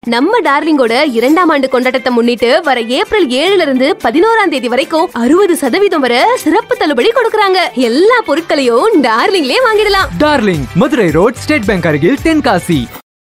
நம்ம டார்லிங்கோட இரண்டாம் ஆண்டு கொண்டாட்டத்தை முன்னிட்டு வர ஏப்ரல் ஏழுல இருந்து பதினோராம் தேதி வரைக்கும் அறுபது சதவீதம் வரை சிறப்பு தள்ளுபடி கொடுக்கறாங்க எல்லா பொருட்களையும் டார்லிங்லயே வாங்கிடலாம் Darling Madurai road State Bank அருகில் தென்காசி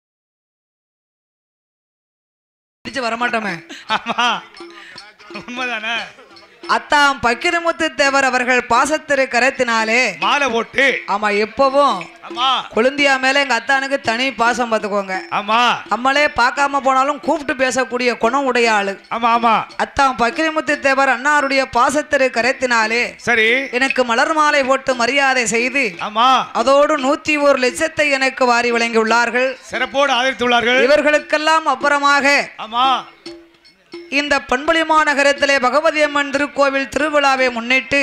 அடிச்சு வரமாட்டோமே ஆமா உண்மைதானே அத்தாம் பக்கிரமுத்து தேவர் அவர்கள் பாசத்திரு கரத்தினாலே மாலை போட்டு ஆமா எப்பவும் ஆமா கொழுந்தியா மேல எங்க அத்தானுக்கு தனி பாசம் பார்த்துக்கோங்க ஆமா நம்மளே பார்க்காம போனாலும் கூப்பிட்டு பேசக்கூடிய குணம் உடைய ஆளு ஆமா ஆமா அத்தாம் பக்கிரமுத்து தேவர் அன்னாருடைய பாசத்திரு கரத்தினாலே சரி எனக்கு மலர் மாலை போட்டு மரியாதை செய்து ஆமா அதோடு நூத்தி ஒரு லட்சத்தை எனக்கு வாரி வழங்கியுள்ளார்கள் சிறப்போடு ஆதரித்துள்ளார்கள் இவர்களுக்கெல்லாம் அப்புறமாக ஆமா இந்த பண்புலிமா நகரத்திலே பகவதி அம்மன் திருக்கோவில் திருவிழாவை முன்னிட்டு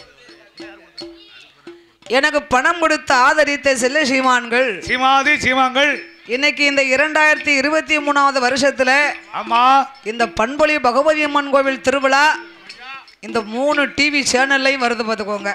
எனக்கு பணம் கொடுத்து ஆதரித்த செல்ல சீமான்கள் சீமாதி சீமாங்கள் இன்னைக்கு இந்த இரண்டாயிரத்தி இருபத்தி மூணாவது வருஷத்துல ஆமா இந்த பண்பொழி பகவதி அம்மன் கோவில் திருவிழா இந்த மூணு டிவி சேனல்லையும் வருது பார்த்துக்கோங்க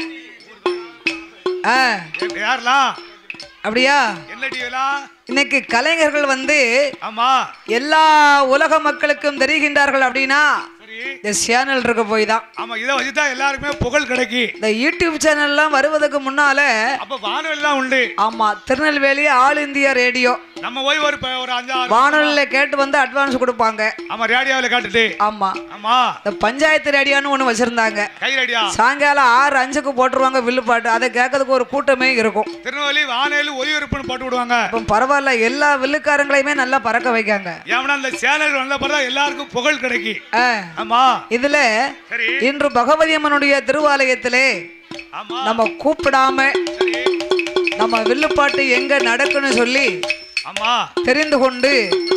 ஆ யாரெல்லாம் அப்படியா என்ன டிவிலாம் இன்னைக்கு கலைஞர்கள் வந்து ஆமா எல்லா உலக மக்களுக்கும் தெரிகின்றார்கள் அப்படின்னா சரி இந்த சேனல் இருக்க போய் தான் ஆமா இதை வச்சுதான் எல்லாருக்குமே புகழ் கிடைக்கி இந்த யூடியூப் சேனல்லாம் வருவதற்கு முன்னால அப்ப வானொலிலாம் உண்டு ஆமா திருநெல்வேலி ஆல் இந்தியா ரேடியோ நம்ம போய் ஒரு ப- ஒரு அஞ்சாறு வானொலியில கேட்டு வந்து அட்வான்ஸ் கொடுப்பாங்க ஆமா ரேடியோவில் காட்டுட்டு ஆமா ஆமா இந்த பஞ்சாயத்து ரேடியோன்னு ஒண்ணு வச்சிருந்தாங்க கை ரேடியா சாயங்காலம் ஆறு அஞ்சுக்கு போட்டுருவாங்க வில்லுப்பாட்டு அதை கேட்கறதுக்கு ஒரு கூட்டமே இருக்கும் திருநெல்வேலி வானொலி ஒலிபரப்புன்னு போட்டு விடுவாங்க இப்போ பரவாயில்ல எல்லா வில்லுக்காரங்களையுமே நல்லா பறக்க வைக்காங்க ஏன்னா அந்த சேனல் வந்த பிறகு எல்லாருக்கும் புகழ் கிடைக்கி ஆ, ஆமா இதுல சரி இன்று பகவதி அம்மனுடைய திருவாலயத்திலே ஆமா நம்ம கூப்பிடாம சரி நம்ம வில்லுப்பாட்டு எங்க நடக்குன்னு சொல்லி ஆமா தெரிந்து கொண்டு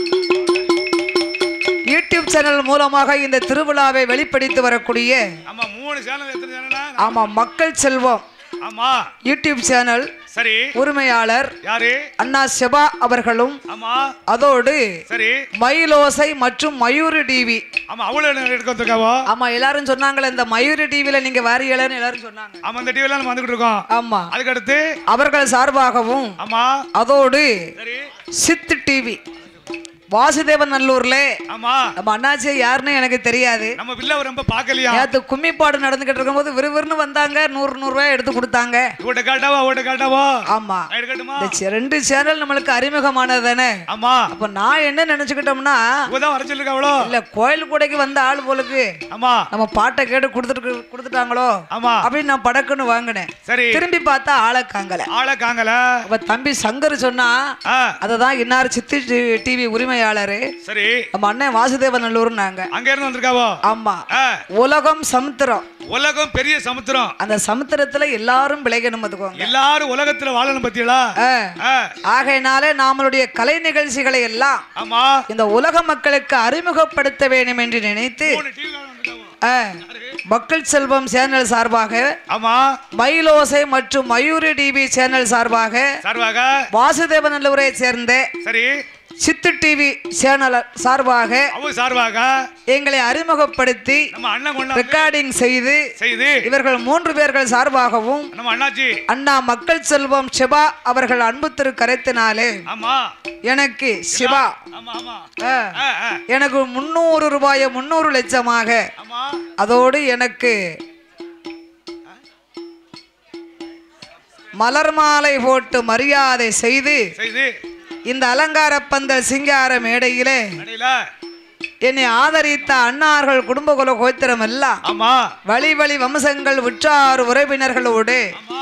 யூடியூப் சேனல் மூலமாக இந்த திருவிழாவை வெளிப்படுத்தி வரக்கூடிய ஆமா மூணு சேனல் எத்தனை சேனல் ஆமா மக்கள் செல்வம் ஆமா யூடியூப் சேனல் சரி உரிமையாளர் யாரு அண்ணா செபா அவர்களும் ஆமா அதோடு சரி மயிலோசை மற்றும் மயூரி டிவி ஆமா அவ்வளவு நேரம் எடுக்க வந்திருக்காவோ ஆமா எல்லாரும் சொன்னாங்களே இந்த மயூரி டிவில நீங்க வாரியலன்னு எல்லாரும் சொன்னாங்க ஆமா இந்த டிவில நம்ம வந்துகிட்டு இருக்கோம் ஆமா அதுக்கு அடுத்து அவர்கள் சார்பாகவும் ஆமா அதோடு சரி சித்து டிவி வாசுதேவன் நல்லூர்ல ஆமா நம்ம அண்ணாச்சி யாருன்னு எனக்கு தெரியாது நம்ம பிள்ளை ரொம்ப பார்க்கலையா நேத்து கும்மிப்பாடு நடந்துகிட்டு இருக்கும்போது விறுவிறுன்னு வந்தாங்க நூறு நூறு ரூபாய் எடுத்து கொடுத்தாங்க இவட்ட காட்டாவா இவட்ட காட்டாவா ஆமா நான் எடுக்கட்டுமா இந்த சி- ரெண்டு சேனல் நம்மளுக்கு அறிமுகமானது தானே ஆமா அப்ப நான் என்ன நினைச்சுக்கிட்டோம்னா இவதான் வர சொல்லிருக்காவளோ இல்ல கோயில் கூடைக்கு வந்த ஆள் போலுக்கு ஆமா நம்ம பாட்டை கேட்டு கொடுத்துட்டு கொடுத்துட்டாங்களோ ஆமா அப்படின்னு நான் படக்குன்னு வாங்கினேன் சரி திரும்பி பார்த்தா ஆளை காங்கல ஆளை காங்கல அப்ப தம்பி சங்கர் சொன்னா ஆ அததான் இன்னார் சித்தி டிவி உரிமையாளரு சரி நம்ம அண்ணன் வாசுதேவன் நல்லூர்னாங்க அங்க இருந்து வந்திருக்காவோ ஆமா ஆ, உலகம் சமுத்திரம் உலகம் பெரிய சமுத்திரம் அந்த சமுத்திரத்துல எல்லாரும் விளையணும் பார்த்துக்கோங்க எல்லாரும் உலகத்துல வாழணும் பத்தியலா ஆ. ஆ, ஆகையினாலே நம்மளுடைய கலை நிகழ்ச்சிகளை எல்லாம் ஆமா இந்த உலக மக்களுக்கு அறிமுகப்படுத்த வேண்டும் என்று நினைத்து மூணு டிவி வந்திருக்காவோ ஆ, மக்கள் செல்வம் சேனல் சார்பாக ஆமா மயிலோசை மற்றும் மயூரி டிவி சேனல் சார்பாக சார்பாக வாசுதேவ நல்லூரை சேர்ந்த சரி சித்து டிவி சேனல் சார்பாக அவங்க சார்பாக எங்களை அறிமுகப்படுத்தி நம்ம அண்ணன் கொண்டா ரெக்கார்டிங் செய்து செய்து இவர்கள் மூன்று பேர்கள் சார்பாகவும் நம்ம அண்ணாச்சி அண்ணா மக்கள் செல்வம் சிவா அவர்கள் அன்பு திரு கரைத்தினாலே ஆமா எனக்கு சிவா ஆமா ஆமா ஆ, ஆ, ஆ, எனக்கு முந்நூறு ரூபாயை முந்நூறு லட்சமாக ஆமா அதோடு எனக்கு மலர் மாலை போட்டு மரியாதை செய்து செய்து இந்த அலங்கார பந்தல் சிங்கார மேடையிலே அடையில என்னை ஆதரித்த அன்னார்கள் குடும்ப குல கோத்திரம் எல்லாம் ஆமா வழி வழி வம்சங்கள் உற்றார் உறவினர்களோடு ஆமா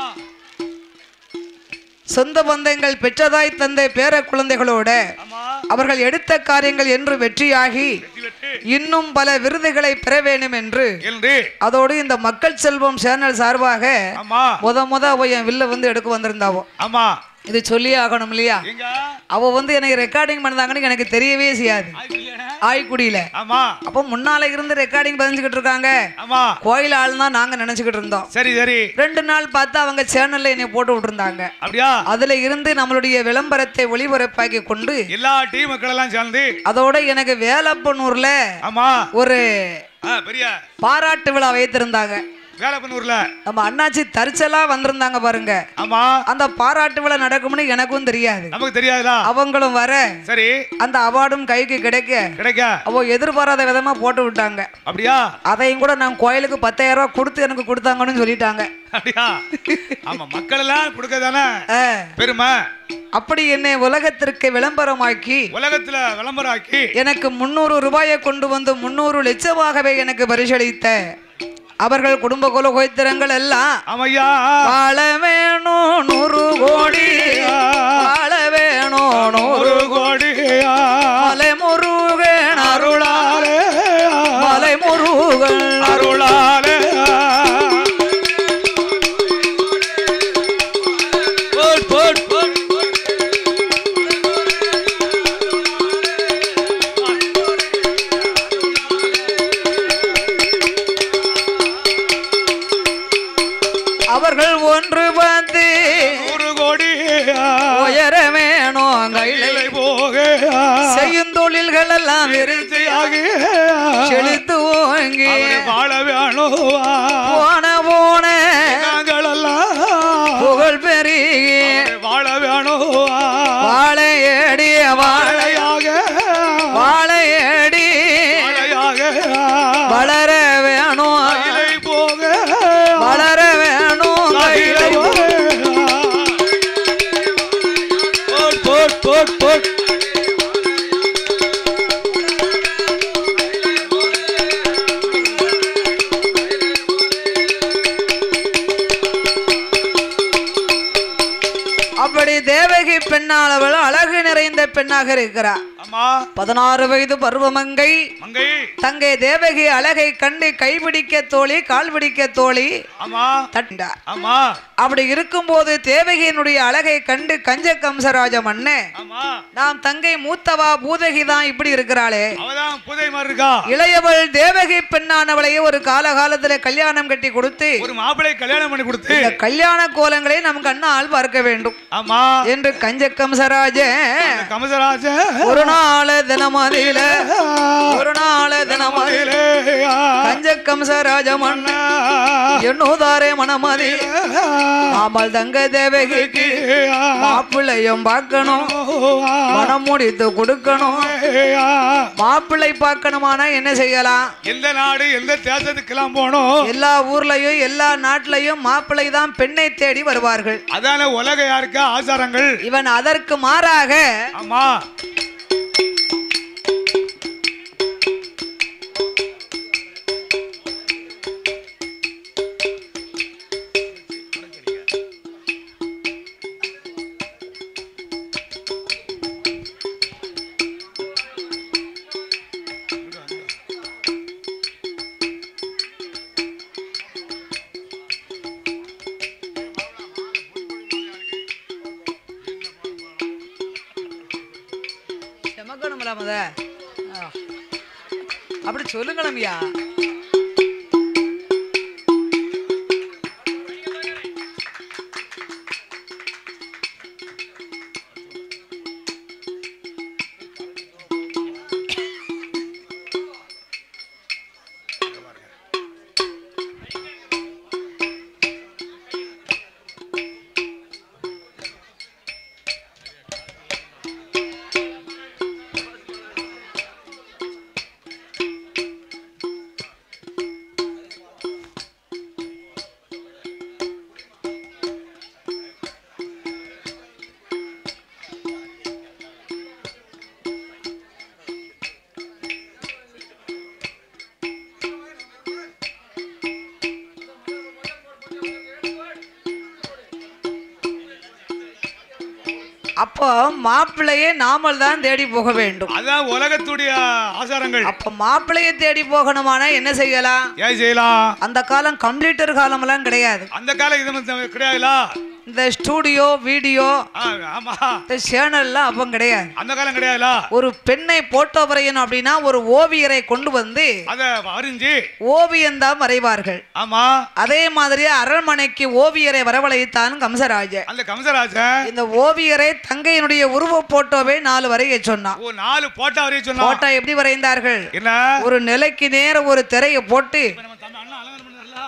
சொந்த பந்தங்கள் பெற்றதாய் தந்தை பேர குழந்தைகளோட ஆமா அவர்கள் எடுத்த காரியங்கள் என்று வெற்றியாகி வெற்றி வெற்றி இன்னும் பல விருதுகளை பெற வேண்டும் என்று என்று அதோடு இந்த மக்கள் செல்வம் சேனல் சார்பாக ஆமா முத முத அவ என் வில்ல வந்து எடுக்க வந்திருந்தாவோ ஆமா இது சொல்லியே ஆகணும் இல்லையா எங்க அவ வந்து எனக்கு ரெக்கார்டிங் பண்ணதாங்கன்னு எனக்கு தெரியவே செய்யாது ஆய்க்குடியில ஆமா அப்போ முன்னால இருந்து ரெக்கார்டிங் பதிஞ்சுக்கிட்டு இருக்காங்க ஆமா கோயில் ஆள் தான் நாங்க நினைச்சுக்கிட்டு இருந்தோம் சரி சரி ரெண்டு நாள் பார்த்தா அவங்க சேனல்ல என்னை போட்டு விட்டுருந்தாங்க அப்படியா அதுல இருந்து நம்மளுடைய விளம்பரத்தை ஒளிபரப்பாக்கி கொண்டு எல்லா டீ மக்கள் எல்லாம் சேர்ந்து அதோட எனக்கு வேலப்பனூர்ல ஆமா ஒரு ஆ, பெரிய பாராட்டு விழா வைத்திருந்தாங்க வேலப்பனூர்ல நம்ம அண்ணாச்சி தரிச்சலா வந்திருந்தாங்க பாருங்க ஆமா அந்த பாராட்டு விழா நடக்கும்னு எனக்கும் தெரியாது நமக்கு தெரியாதுடா அவங்களும் வர சரி அந்த அவார்டும் கைக்கு கிடைக்க கிடைக்க அவ எதிர்பாராத விதமா போட்டு விட்டாங்க அப்படியா அதையும் கூட நான் கோயிலுக்கு பத்தாயிரம் ரூபாய் கொடுத்து எனக்கு கொடுத்தாங்கன்னு சொல்லிட்டாங்க அப்படியா ஆமா மக்கள் எல்லாம் கொடுக்க தானே ஆ, பெருமை அப்படி என்னை உலகத்திற்கு விளம்பரமாக்கி உலகத்துல விளம்பராக்கி எனக்கு முந்நூறு ரூபாயை கொண்டு வந்து முந்நூறு லட்சமாகவே எனக்கு பரிசளித்த அவர்கள் குடும்ப குலகோத்திரங்கள் எல்லாம் ஆமையா வாழ வேணும் நூறு கோடி வாழ வேணும் நூறு ஒரு கோடி மலை முருகன் அருள் அருளாலே மலை முருகன் அருளாலே போட், போட், போட். அவர்கள் ஒன்று வந்து ஒரு கோடி உயர வேணும் கையில இலை போக செய்யும் தொழில்கள் எல்லாம் விருத்தியாகி செழித்து ஓங்கி அவரை வாழ வேணும் போன போன நாங்கள் எல்லாம் புகழ் பெருகி அவரை வாழ வேணும் வாழை ஏடிய வாழை வாழையாக வாழையடி வாழையாக வளர வேணும் இலை போக வளர வேணும் இலை கையில போட், போட், போட், போட். அப்படி தேவகி பெண்ணாளவள் அழகு நிறைந்த பெண்ணாக இருக்கிறார் ஆமா பதினாறு வயது பருவமங்கை மங்கை தங்கை தேவகி அழகை கண்டு கைபிடிக்க தோழி கால் பிடிக்க தோழி ஆமா தட்டார் ஆமா அப்படி இருக்கும்போது தேவகியினுடைய அழகை கண்டு கஞ்ச கம்சராஜ மன்னே ஆமா நாம் தங்கை மூத்தவா பூதகி தான் இப்படி இருக்கிறாளே அவதான் புதை மாதிரி இருக்கா இளையவள் தேவகி பெண்ணானவளையே ஒரு காலகாலத்துல கல்யாணம் கட்டி கொடுத்து ஒரு மாப்பிளை கல்யாணம் பண்ணி கொடுத்து இந்த கல்யாண கோலங்களை நம் கண்ணால் பார்க்க வேண்டும் ஆமா என்று கஞ்ச கம்சராஜ அந்த கமசராஜ ஒரு நாள் தினமதியில ஒரு நாள் தினமதியில கஞ்ச கம்சராஜ மன்ன எண்ணூதாரே மனமதி நாமல் தங்க தேவகிக்கு மாப்பிள்ளையும் பார்க்கணும் மனம் முடித்து கொடுக்கணும் மாப்பிள்ளை பார்க்கணுமானா என்ன செய்யலாம் எந்த நாடு எந்த தேசத்துக்கெல்லாம் போனோம் எல்லா ஊர்லயும் எல்லா நாட்டிலையும் மாப்பிள்ளை தான் பெண்ணை தேடி வருவார்கள் அதான உலக யாருக்கா ஆச்சாரங்கள் இவன் அதற்கு மாறாக ஆமா செமக்கணும்ல முத ஆ. அப்படி சொல்லுங்களம்யா அப்போ மாப்பிள்ளையே நாமல் தான் தேடி போக வேண்டும் அதான் உலகத்துடைய ஆச்சாரங்கள் அப்ப மாப்பிள்ளையை தேடி போகணுமானா என்ன செய்யலாம் ஏன் செய்யலாம் அந்த காலம் கம்ப்யூட்டர் காலமெல்லாம் கிடையாது அந்த காலம் இது வந்து கிடையாதுல இந்த ஸ்டூடியோ வீடியோ ஆ, ஆமா இந்த சேனல்லாம் அப்போ கிடையாது அந்த காலம் கிடையாதுல ஒரு பெண்ணை போட்டோ வரையணும் அப்படின்னா ஒரு ஓவியரை கொண்டு வந்து அத அறிஞ்சு ஓவியம் தான் வரைவார்கள் ஆமா அதே மாதிரி அரண்மனைக்கு ஓவியரை வரவழைத்தான் கம்சராஜ அந்த கம்சராஜன் இந்த ஓவியரை தங்கையினுடைய உருவ போட்டோவை நாலு வரைய சொன்னான் ஓ நாலு போட்டோ வரைய சொன்னா போட்டோ எப்படி வரைந்தார்கள் என்ன ஒரு நிலைக்கு நேர ஒரு திரையை போட்டு நம்ம தம்பி அண்ணா அலங்காரம் பண்ணார்ல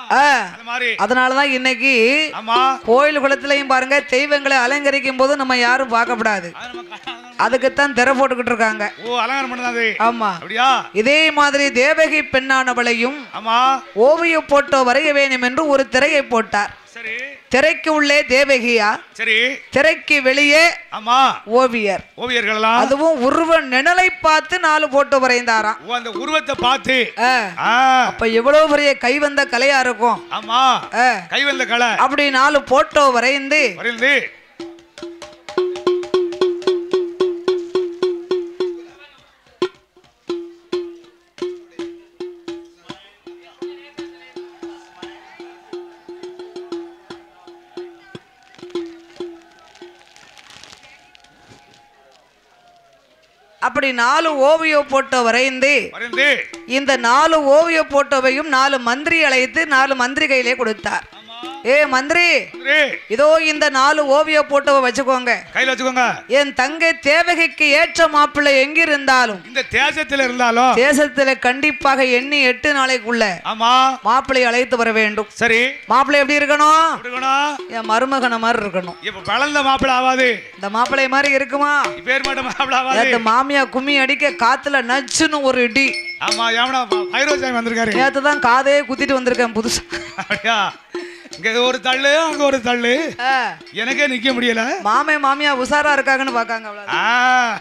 ஆ, அது மாதிரி அதனாலதான் இன்னைக்கு ஆமா கோயில் குளத்திலையும் பாருங்க தெய்வங்களை அலங்கரிக்கும் போது நம்ம யாரும் பார்க்கப்படாது அது நம்ம க- அதுக்குத்தான் திரை போட்டுக்கிட்டு இருக்காங்க ஓ அலங்காரம் பண்ணது அது ஆமா அப்படியா இதே மாதிரி தேவகி பெண்ணானவளையும் ஆமா ஓவிய போட்டோ வரைய வேண்டும் என்று ஒரு திரையை போட்டார் சரி திரைக்கு உள்ளே தேவகியா சரி திரைக்கு வெளியே ஆமா ஓவியர் ஓவியர்கள் எல்லாம் அதுவும் உருவ நிழலை பார்த்து நாலு போட்டோ வரைந்தாராம் ஓ, அந்த உருவத்தை பார்த்து ஆ, ஆ, அப்ப எவ்வளவு பெரிய கைவந்த கலையா இருக்கும் ஆமா ஆ, கை வந்த கலை அப்படி நாலு போட்டோ வரைந்து வரைந்து அப்படி நாலு ஓவிய போட்டோ வரைந்து வரைந்து இந்த நாலு ஓவிய போட்டோவையும் நாலு மந்திரி அழைத்து நாலு மந்திரி கையிலே கொடுத்தார் ஏ மந்திரி சரி, இதோ இந்த நாலு ஓவிய போட்டோவை வச்சுக்கோங்க கையில வச்சுக்கோங்க என் தங்கை தேவகைக்கு ஏற்ற மாப்பிள்ளை எங்கிருந்தாலும் இந்த தேசத்துல இருந்தாலும் தேசத்துல கண்டிப்பாக எண்ணி எட்டு நாளைக்குள்ள ஆமா மாப்பிள்ளை அழைத்து வர வேண்டும் சரி மாப்பிள்ளை எப்படி இருக்கணும் எப்படி இருக்கணும்? என் மருமகனை மாதிரி இருக்கணும் இப்ப வளர்ந்த மாப்பிள ஆகாது இந்த மாப்பிள்ளை மாதிரி இருக்குமா பேர் மட்டும் மாப்பிள ஆகாது நேத்து மாமியா கும்மி அடிக்க காத்துல நச்சுன்னு ஒரு இடி ஆமா ஏமனா பைரோசாமி வந்திருக்காரு நேத்து தான் காதையே குத்திட்டு வந்திருக்கேன் புதுசா அப்படியா இங்க ஒரு தள்ளு அங்க ஒரு தள்ளு ஆ, எனக்கே நிக்க முடியல மாமே மாமியா உசாரா இருக்காங்கன்னு பாக்காங்க அவ்வளவுதான். ஆ.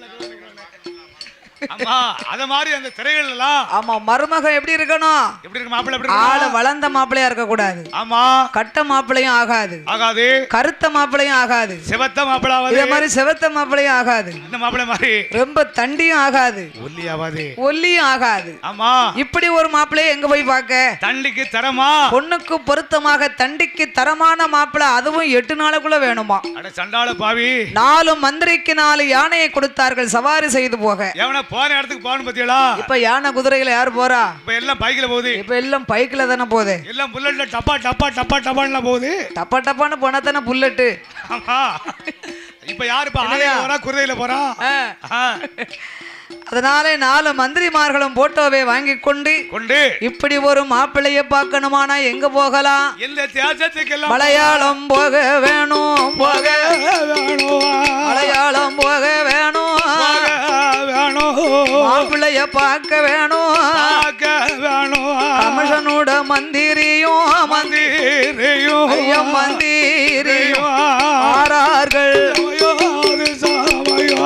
ஆமா அத மாதிரி அந்த திரைகள் எல்லாம் ஆமா மருமகன் எப்படி இருக்கணும் எப்படி இருக்கு மாப்பிள எப்படி ஆளு இருக்கு வளர்ந்த மாப்பிள்ளையா இருக்க கூடாது ஆமா கட்ட மாப்பிள்ளையும் ஆகாது ஆகாது கருத்த மாப்பிள்ளையும் ஆகாது சிவத்த மாப்பிள ஆகாது இதே மாதிரி செவத்த மாப்பிள்ளையும் ஆகாது இந்த மாப்பிள மாதிரி ரொம்ப தண்டியும் ஆகாது ஒல்லி ஆகாது ஒல்லியும் ஆகாது ஆமா இப்படி ஒரு மாப்பிள்ளைய எங்க போய் பார்க்க தண்டிக்கு தரமா பொண்ணுக்கு பொருத்தமாக தண்டிக்கு தரமான மாப்பிள்ளை அதுவும் எட்டு நாளுக்குள்ள வேணுமா அட சண்டாள பாவி நாலு மந்திரிக்கு நாலு யானையை கொடுத்தார்கள் சவாரி செய்து போக எவனா போன இடத்துக்கு போகணும் பத்தியலா இப்ப யானை குதிரையில யார் போறா இப்ப எல்லாம் பைக்ல போகுது இப்ப எல்லாம் பைக்ல தானே போகுது எல்லாம் புல்லட்ல டப்பா டப்பா டப்பா டப்பான்லாம் போகுது டப்பா டப்பான்னு போனா தானே புல்லட்டு ஆமா இப்ப யாரு இப்ப ஆலையில போறா குதிரையில போறா ஆ. ஆ. அதனால நாலு மந்திரிமார்களும் போட்டோவை வாங்கி கொண்டு கொண்டு இப்படி ஒரு மாப்பிள்ளைய பார்க்கணுமானா எங்க போகலாம் எந்த தேசத்துக்கு எல்லாம் மலையாளம் போக வேணும் போக வேணும் மலையாளம் போக வேணும் வேணும் மாப்பிள்ளைய பார்க்க வேணும் பார்க்க வேணும் கமிஷனோட மந்திரியும் மந்தி மந்திரியும் ஐயம் மந்திரியும் ஆறார்கள் சமயோது சமயோ.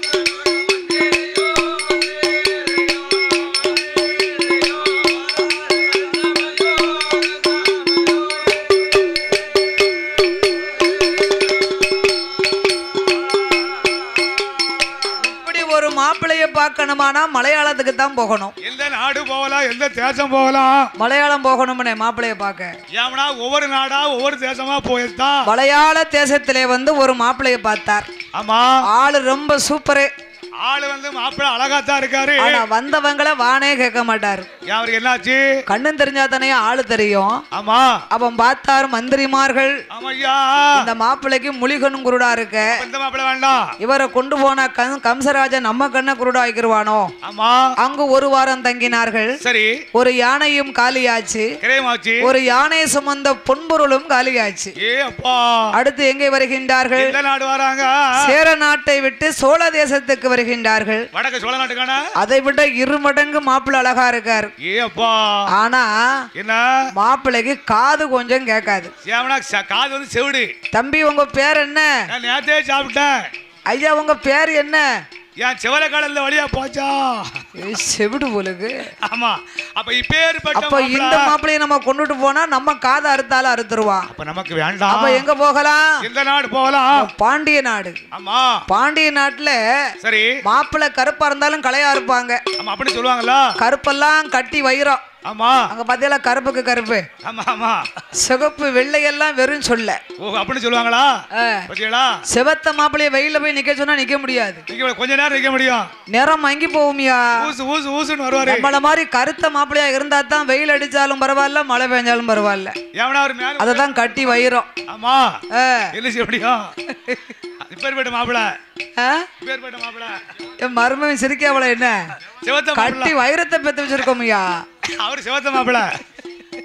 இப்படி ஒரு மாப்பிள்ளைய பார்க்கணுமானா மலையாளத்துக்கு தான் போகணும் எந்த நாடு போகலாம் எந்த தேசம் போகலாம் மலையாளம் போகணும்னே மாப்பிள்ளைய பார்க்க ஏமனா ஒவ்வொரு நாடா ஒவ்வொரு தேசமா போயிருந்தான் மலையாள தேசத்திலே வந்து ஒரு மாப்பிள்ளைய பார்த்தார் ஆமா ஆளு ரொம்ப சூப்பரு ஆளு வந்து மாப்பிள்ளை அழகாத்தான் இருக்காரு ஆனா வந்தவங்களை வானே கேட்க மாட்டாரு அவருக்கு என்னாச்சு கண்ணும் தெரிஞ்சா தானே ஆளு தெரியும் ஆமா அவன் பார்த்தார் மந்திரிமார்கள் ஆமையா இந்த மாப்பிள்ளைக்கு முழிகனும் குருடா இருக்க இந்த மாப்பிள்ளை வேண்டாம் இவரை கொண்டு போன கம் கம்சராஜன் நம்ம கண்ணை குருடா ஆக்கிருவானோ ஆமா அங்கு ஒரு வாரம் தங்கினார்கள் சரி ஒரு யானையும் காலியாச்சு கிரயமாச்சு ஒரு யானை சுமந்த பொன்பொருளும் காலியாச்சு ஏ அப்பா அடுத்து எங்கே வருகின்றார்கள் எந்த நாடு வராங்க சேர நாட்டை விட்டு சோழ தேசத்துக்கு வருகின்றார்கள் வடக்கு சோழ நாட்டுக்கான அதை விட இரு மடங்கு மாப்பிள்ளை அழகா இருக்கார் ஏ அப்பா ஆனா என்ன மாப்பிள்ளைக்கு காது கொஞ்சம் கேட்காது சேவனா ச- காது வந்து செவிடு தம்பி உங்க பேர் என்ன நான் நேத்தே சாப்பிட்டேன் ஐயா உங்க பேர் என்ன என் செவல கடல்ல வழியா போச்சா ஏய், செவிடு போலுக்கு ஆமா அப்ப இப்பேற்பட்ட அப்ப இந்த மாப்பிள்ளை மாப்பிள்ளைய நம்ம கொண்டுட்டு போனா நம்ம காதை அறுத்தாலும் அறுத்துருவான் அப்ப நமக்கு வேண்டாம் அப்ப எங்க போகலாம் எந்த நாடு போகலாம் பாண்டிய நாடு ஆமா பாண்டிய நாட்டுல சரி மாப்பிள்ளை கருப்பா இருந்தாலும் கலையா இருப்பாங்க ஆமா அப்படின்னு சொல்லுவாங்களா கருப்பெல்லாம் கட்டி வைரம் ஆமா அங்க பாத்தியால கருப்புக்கு கருப்பு ஆமா ஆமா சிகப்பு வெள்ளையெல்லாம் வெறும் சொல்ல ஓ அப்படின்னு சொல்லுவாங்களா ஆ. பாத்தீங்களா செவத்த மாப்பிள்ளைய வெயில போய் நிக்க சொன்னா நிக்க முடியாது நிக்க கொஞ்ச நேரம் நிக்க முடியும் நிறம் மங்கி போகுமியா ஊசு ஊசு ஊசுன்னு வருவாரு நம்மள மாதிரி கருத்த மாப்பிள்ளையா இருந்தா தான் வெயில் அடிச்சாலும் பரவாயில்ல மழை பெஞ்சாலும் பரவாயில்ல எவனா ஒரு மேல அதை தான் கட்டி வைரம் ஆமா ஆ. என்ன செய்ய முடியும் இப்பேற்பட்ட மாப்பிள ஆ? இப்பேற்பட்ட மாப்பிள என் மருமகன் சிரிக்க அவளை என்ன சிவத்த மாப்பிள கட்டி வைரத்தை பெத்து வச்சிருக்கோம்யா அவர் சிவத்த மாப்பிள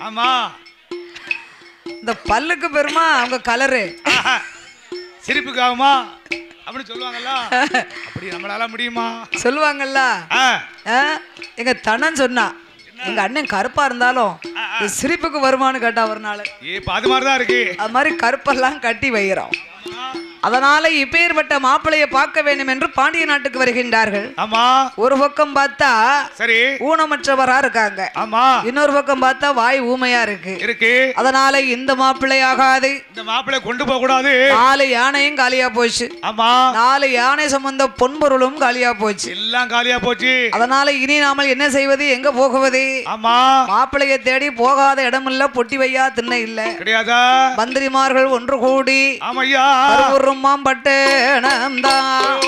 ஆமா இந்த பல்லுக்கு பெருமா அவங்க கலரு ஆஹா. சிரிப்புக்காகுமா அப்படின்னு சொல்லுவாங்கல்ல அப்படி நம்மளால முடியுமா சொல்லுவாங்கல்ல ஆ, ஆ? எங்க தனன் சொன்னா எங்க அண்ணன் கருப்பா இருந்தாலும் இந்த சிரிப்புக்கு வருமானு கேட்டா ஒரு நாள் இப்ப அது மாதிரிதான் இருக்கு அது மாதிரி கருப்பெல்லாம் கட்டி வைக்கிறோம் அதனால இப்பேற்பட்ட மாப்பிளையை பார்க்க வேண்டும் என்று பாண்டிய நாட்டுக்கு வருகின்றார்கள் ஆமா ஒரு பக்கம் பார்த்தா சரி ஊனமற்றவரா இருக்காங்க ஆமா இன்னொரு பக்கம் பார்த்தா வாய் ஊமையா இருக்கு இருக்கு அதனால இந்த மாப்பிள்ளை ஆகாது இந்த மாப்பிள்ளை கொண்டு போக கூடாது நாலு யானையும் காலியா போச்சு ஆமா நாலு யானை சம்பந்த பொன்பொருளும் காலியா போச்சு எல்லாம் காலியா போச்சு அதனால இனி நாமல் என்ன செய்வது எங்க போகுவது ஆமா மாப்பிள்ளைய தேடி போகாத இடமில்ல பொட்டி வையா திண்ணை இல்ல கிடையாதா மந்திரிமார்கள் ஒன்று கூடி ஆமையா கருவுருமாம் பட்டேனம்தான்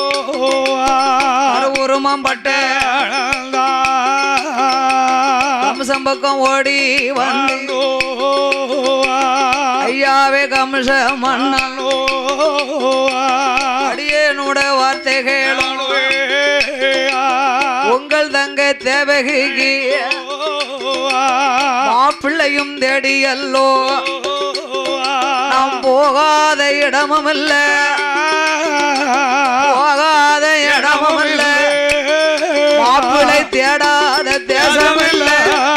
கருவுருமாம் பட்டே கம்சம் பக்கம் ஓடி வந்து ஐயாவே கம்ச மன்னன் அடியேனுட வார்த்தைகளும் உங்கள் தங்க தேவகிக்கு மாப்பிள்ளையும் தேடியல்லோ நாம் போகாத இடமும் இல்ல போகாத இடமும் இல்ல மாப்பிள்ளை தேடாத தேசம் இல்ல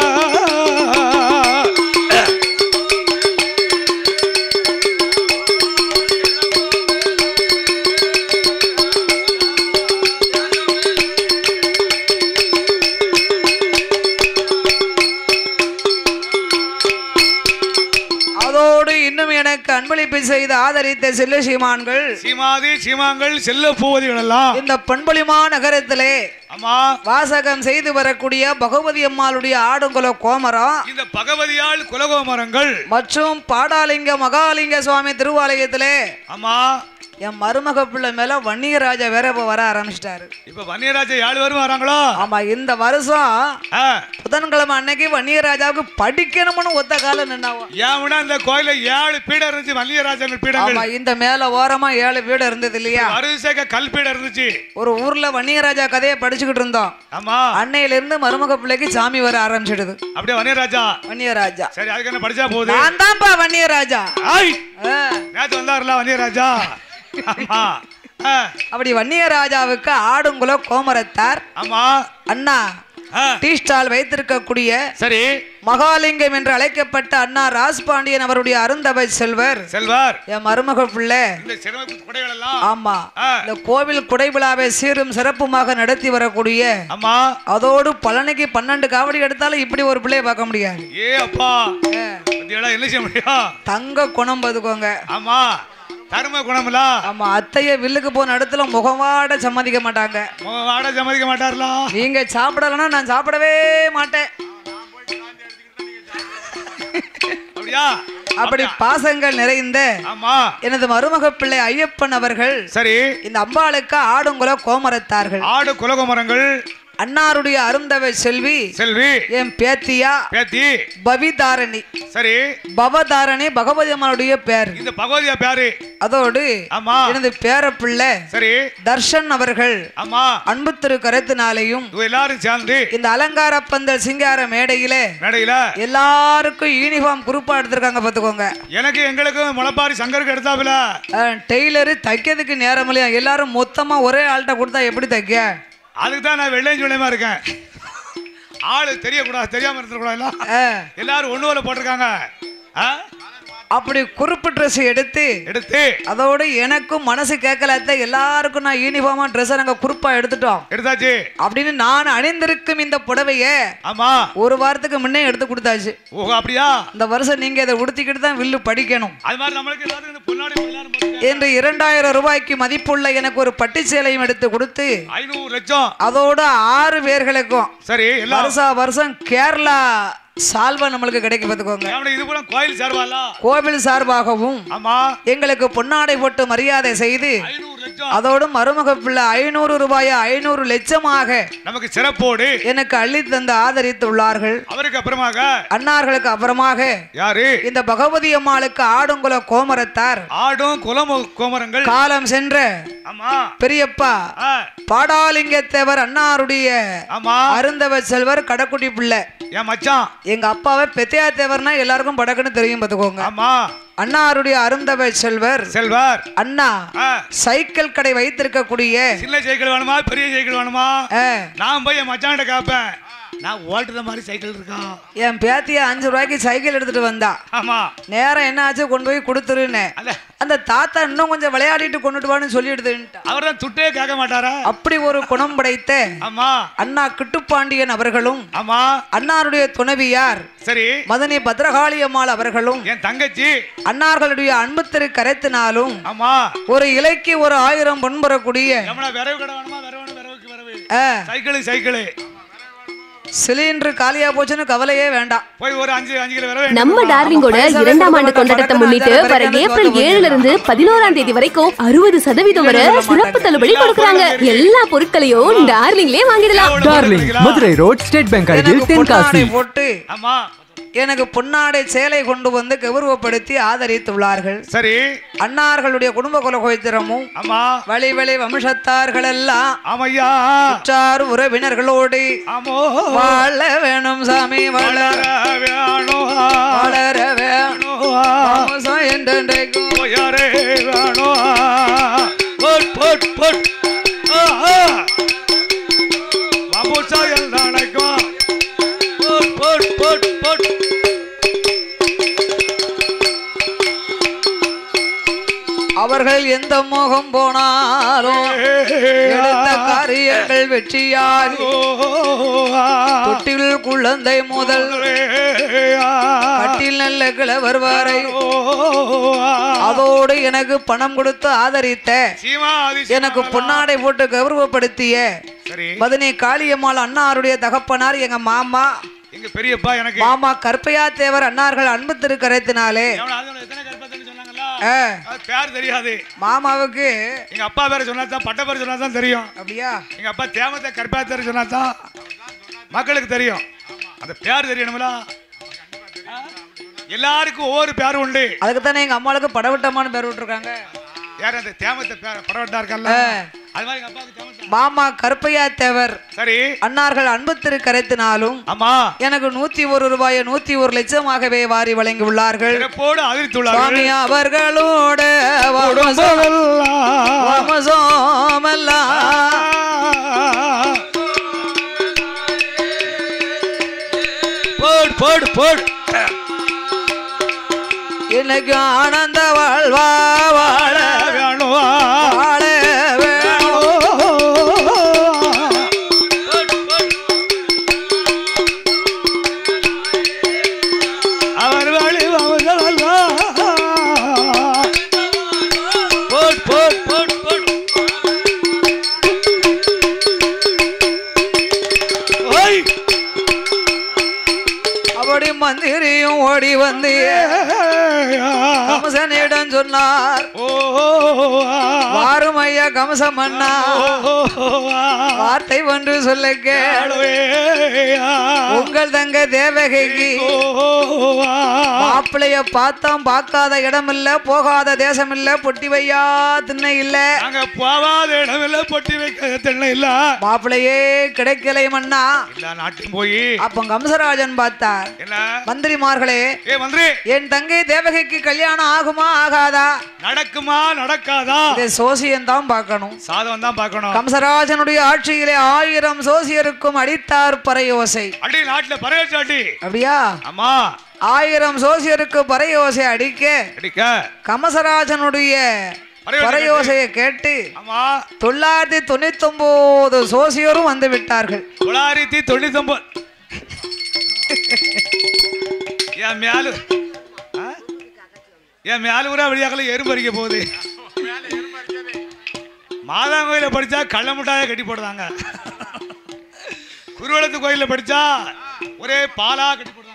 அதோடு இன்னும் எனக்கு அன்பளிப்பு செய்து ஆதரித்த செல்ல சீமான்கள் சீமாதி சீமாங்கள் செல்ல போவதிகள் எல்லாம் இந்த பண்பொழிமா நகரத்திலே ஆமா வாசகம் செய்து வரக்கூடிய பகவதி அம்மாளுடைய ஆடுங்குல கோமரம் இந்த பகவதியால் குலகோமரங்கள் மற்றும் பாடாலிங்க மகாலிங்க சுவாமி திருவாலயத்திலே ஆமா என் மருமக பிள்ளை மேல வன்னியராஜா வேற இப்ப வர ஆரம்பிச்சிட்டாரு இப்ப வன்னியராஜ ஏழு பேரும் வராங்களோ ஆமா இந்த வருஷம் ஆ, புதன்கிழமை அன்னைக்கு வன்னியராஜாவுக்கு படிக்கணும்னு ஒத்த காலம் நின்னாவோ ஏன் இந்த கோயில ஏழு பீடம் இருந்துச்சு வன்னியராஜன் பீடங்கள் ஆமா இந்த மேல ஓரமா ஏழு வீடு இருந்தது இல்லையா வரிசைக்க கல் பீடம் இருந்துச்சு ஒரு ஊர்ல வன்னியராஜா கதையை படிச்சுக்கிட்டு இருந்தோம் ஆமா அன்னையில இருந்து மருமக பிள்ளைக்கு சாமி வர ஆரம்பிச்சிடுது அப்படியே வன்னியராஜா வன்னியராஜா சரி அதுக்கு என்ன படிச்சா போகுது நான் தான்ப்பா வன்னியராஜா ஆய் ஆ, நேத்து வந்தாருல வன்னியராஜா ஆமா ஆ, அப்படி வன்னியராஜாவுக்கு ஆடுங்குல கோமரத்தார் ஆமா அண்ணா ஆ, டீ ஸ்டால் வைத்திருக்கக்கூடிய சரி மகாலிங்கம் என்று அழைக்கப்பட்ட அண்ணா ராஜ்பாண்டியன் அவருடைய அருந்தவை செல்வர் செல்வார் என் மருமக பிள்ளை இந்த சிறப்பு குடைகள் எல்லாம் ஆமா ஆ. இந்த கோவில் குடை விழாவை சீரும் சிறப்புமாக நடத்தி வரக்கூடிய ஆமா அதோடு பழனிக்கு பன்னெண்டு காவடி எடுத்தாலும் இப்படி ஒரு பிள்ளைய பார்க்க முடியாது ஏ அப்பா பத்தியெல்லாம் என்ன செய்ய முடியும் தங்க குணம் பதுக்கோங்க ஆமா தர்ம குணம்ல ஆமா அத்தைய வில்லுக்கு போன இடத்துல முகவாட சம்மதிக்க மாட்டாங்க வாட சம்மதிக்க மாட்டார்ல நீங்க சாப்பிடலன்னா நான் சாப்பிடவே மாட்டேன் அப்படியா அப்படி பாசங்கள் நிறைந்த ஆமா எனது மருமக பிள்ளை ஐயப்பன் அவர்கள் சரி இந்த அம்பாளுக்கு ஆடுங்குல கோமரத்தார்கள் ஆடு குலகுமரங்கள் அன்னாருடைய அருந்தவை செல்வி செல்வி என் பேத்தியா பேத்தி பவிதாரணி சரி பவதாரணி பகவதி அம்மாளுடைய பேர் இந்த பகவதியா பேரு அதோடு ஆமா எனது பேரப்பிள்ளை சரி தர்ஷன் அவர்கள் ஆமா அன்பு திரு கருத்தினாலையும் இவங்க எல்லாரும் சேர்ந்து இந்த அலங்கார பந்தல் சிங்கார மேடையில மேடையில எல்லாருக்கும் யூனிஃபார்ம் குரூப்பா எடுத்திருக்காங்க பாத்துக்கோங்க எனக்கு எங்களுக்கும் முளப்பாரி சங்கருக்கு எடுத்தாப்புல டெய்லரு தைக்கிறதுக்கு நேரம் இல்லையா எல்லாரும் மொத்தமா ஒரே ஆள்கிட்ட கொடுத்தா எப்படி தைக்க அதுக்கு தான் நான் வெள்ளையும் சொல்லியமா இருக்கேன் ஆளு தெரியக்கூடாது தெரியாம இருந்துடக்கூடாது ஆ, எல்லாரும் ஒண்ணு போல போட்டிருக்காங்க ஆ? அப்படி குறிப்பு ட்ரெஸ் எடுத்து எடுத்து அதோடு எனக்கும் மனசு கேட்கலாத்த எல்லாருக்கும் நான் யூனிஃபார்மா ட்ரெஸ் நாங்க குரூப்பா எடுத்துட்டோம் எடுத்தாச்சு அப்படின்னு நான் அணிந்திருக்கும் இந்த புடவைய ஆமா ஒரு வாரத்துக்கு முன்னே எடுத்து கொடுத்தாச்சு ஓஹோ அப்படியா இந்த வருஷம் நீங்க இதை உடுத்திக்கிட்டு தான் வில்லு படிக்கணும் அது மாதிரி நம்மளுக்கு எல்லாரும் இந்த பொன்னாடி எல்லாரும் போட்டுக்க. என்று இரண்டாயிரம் ரூபாய்க்கு மதிப்புள்ள எனக்கு ஒரு பட்டு சேலையும் எடுத்து கொடுத்து ஐநூறு லட்சம் அதோட ஆறு பேர்களுக்கும் சரி எல்லாம் வருஷா வருஷம் கேரளா சால்வா நம்மளுக்கு கிடைக்க பார்த்துக்கோங்க அவனுக்கு இது கூட கோயில் சார்பால கோவில் சார்பாகவும் ஆமா எங்களுக்கு பொன்னாடை போட்டு மரியாதை செய்து ஐநூறு லட்சம் லட்சம் அதோடு மருமக பிள்ளை ஐநூறு ரூபாயை ஐநூறு லட்சமாக நமக்கு சிறப்போடு எனக்கு அள்ளி தந்து ஆதரித்துள்ளார்கள் அவருக்கு அப்புறமாக அன்னார்களுக்கு அப்புறமாக யாரு இந்த பகவதி அம்மாளுக்கு ஆடுங்குல கோமரத்தார் ஆடும் குலம கோமரங்கள் காலம் சென்ற ஆமா பெரியப்பா ஆ, பாடாலிங்கத்தேவர் அன்னாருடைய ஆமா அருந்தவ செல்வர் கடக்குட்டி பிள்ளை என் மச்சான் எங்க அப்பாவை பெத்தையா தேவர்னா எல்லாருக்கும் படக்குன்னு தெரியும் பார்த்துக்கோங்க ஆமா அன்னாருடைய அருந்தவ செல்வர் செல்வர் அண்ணா ஆ, சைக்கிள் கடை வைத்திருக்கக்கூடிய சின்ன சைக்கிள் வேணுமா பெரிய சைக்கிள் வேணுமா ஆ, நான் போய் என் மச்சான்கிட்ட கேட்பேன் நான் ஓட்டுற மாதிரி சைக்கிள் இருக்கா என் பேத்திய அஞ்சு ரூபாய்க்கு சைக்கிள் எடுத்துட்டு வந்தா ஆமா நேரம் என்ன ஆச்சு கொண்டு போய் கொடுத்துருன்னு அல்ல அந்த தாத்தா இன்னும் கொஞ்சம் விளையாடிட்டு கொண்டுட்டு வான்னு சொல்லிடுதுன்ட்டா அவர் தான் துட்டே கேட்க மாட்டாரா அப்படி ஒரு குணம் படைத்த ஆமா அண்ணா கிட்டுப்பாண்டியன் அவர்களும் ஆமா அன்னாருடைய துணைவியார் சரி மதனி பத்ரகாளி அம்மாள் அவர்களும் என் தங்கச்சி அன்னார்களுடைய அன்பு திரு கரைத்தினாலும் ஆமா ஒரு இலைக்கு ஒரு ஆயிரம் பொன் பெறக்கூடிய எம்மனா விரவு கடை வேணுமா விரவு விரவுக்கு விரவு ஆ, சைக்கிளு சைக்கிளு சிலிண்டர் காலியா போச்சுன்னு கவலையே வேண்டாம் போய் ஒரு அஞ்சு அஞ்சு கிலோ விரவு நம்ம டார்லிங்கோட இரண்டாம் ஆண்டு கொண்டாட்டத்தை முன்னிட்டு வர ஏப்ரல் ஏழுல இருந்து பதினோராம் தேதி வரைக்கும் அறுபது சதவீதம் வரை சிறப்பு தள்ளுபடி கொடுக்கறாங்க எல்லா பொருட்களையும் டார்லிங்லயே வாங்கிடலாம் Darling Madurai road State Bank அருகில் எனக்கு பொன்னாடை தென்காசி போட்டு ஆமா எனக்கு பொன்னாடை சேலை கொண்டு வந்து கௌரவப்படுத்தி ஆதரித்துள்ளார்கள் சரி அன்னார்களுடைய குடும்ப குலகோத்திரமும் ஆமா வழி வழி வம்சத்தார்கள் எல்லாம் ஆமையா உற்றார் உறவினர்களோடு ஆமோ வாழ வேணும் சாமி வளர வளர வேணும் வளர வேணும் வம்சம் என்றென்றைக்கும் யாரே வேணும் பொட் பொட் பொட் மாமூசா எல்லாம் நினைக்கும் பொட் பொட் பொட் பொட் அவர்கள் எந்த முகம் போனாலும் எடுத்த காரியங்கள் வெற்றியாகி தொட்டில் குழந்தை முதல் கட்டில் நல்ல கிழவர் வரை அதோடு எனக்கு பணம் கொடுத்து ஆதரித்த சீமாதி எனக்கு பொன்னாடை போட்டு கௌரவப்படுத்திய சரி மதுனை காளியம்மாள் அன்னாருடைய தகப்பனார் எங்க மாமா எங்க பெரியப்பா எனக்கு மாமா கற்பையா தேவர் அன்னார்கள் அன்பு திருக்கரத்தினாலே எவன ஆளுங்க எத்தனை கற்பத்தன்னு சொன்னாங்களா ஆ, அது பேர் தெரியாது மாமாவுக்கு எங்க அப்பா பேர் சொன்னா தான் பட்ட பேர் சொன்னா தான் தெரியும் அப்படியா எங்க அப்பா தேமத்தை கற்பாத்தர் சொன்னா தான் மக்களுக்கு தெரியும் அந்த பேர் தெரியணுங்களா ஆ? எல்லாருக்கும் ஒவ்வொரு பேர் உண்டு அதுக்கு தானே எங்க அம்மாளுக்கு படவிட்டமான்னு பேர் விட்டுருக்காங்க யார் அந்த தேமத்தை பேர் படவட்டா இருக்கல்ல அது மாதிரி எங்க அப்பாவுக்கு தேமத்தை மாமா கற்பையா தேவர் சரி அன்னார்கள் அன்பு திருக்கரத்தினாலும் ஆமா எனக்கு நூத்தி ஒரு ரூபாயை நூத்தி ஒரு லட்சமாகவே வாரி வழங்கி உள்ளார்கள் சிறப்போடு அதிர்த்துள்ளார்கள் சுவாமி அவர்களோட வம்சம் வம்சமெல்லாம் போடு போடு போடு இன்னைக்கு ஆனந்த வாழ்வா வாழ வேணும் வாழ வேணும் அவர் வழி அவர்களெல்லாம் போட் போட் போட் போட் ஓய் அப்படி மந்திரியும் ஓடி வந்து கமசனிடம் சொன்னார் ஓ வாரும் ஐயா கமசம் அண்ணா வார்த்தை ஒன்று சொல்ல கேள் உங்கள் தங்க தேவகைக்கு மாப்பிளைய பார்த்தோம் பார்க்காத இடமில்ல போகாத தேசமில்ல பொட்டி வையா திண்ணை இல்ல நாங்க போவாத இடமில்ல பொட்டி வைக்க தென்னை இல்ல மாப்பிளையே கிடைக்கலை மன்னா எல்லா நாட்டும் போய் அப்ப கம்சராஜன் பார்த்தார் என்ன மந்திரிமார்களே ஏ மந்திரி என் தங்கை தேவகைக்கு கல்யாணம் ஆகுமா ஆகாதா நடக்குமா நடக்காதா இதை சோசியம் தான் பார்க்கணும் சாதம் தான் பார்க்கணும் கம்சராஜனுடைய ஆட்சியிலே ஆயிரம் சோசியருக்கும் அடித்தார் பறையோசை அடி நாட்டுல பறையச்சாட்டி அப்படியா ஆமா ஆயிரம் சோசியருக்கு பறையோசை அடிக்க அடிக்க கமசராஜனுடைய பறையோசை பறையோசையை கேட்டு ஆமா தொள்ளாயிரத்தி தொண்ணூத்தி ஒன்பது சோசியரும் வந்து விட்டார்கள் தொள்ளாயிரத்தி தொண்ணூத்தி ஒன்பது என் மேலு ஆ? என் மேல ஊரா வழியாக்கல எறும்பு அரிக்க போகுது மாதாங்கோயில படிச்சா கள்ள முட்டாய கட்டி போடுறாங்க குருவலத்து கோயில்ல படிச்சா ஒரே பாலா கட்டி போடுறாங்க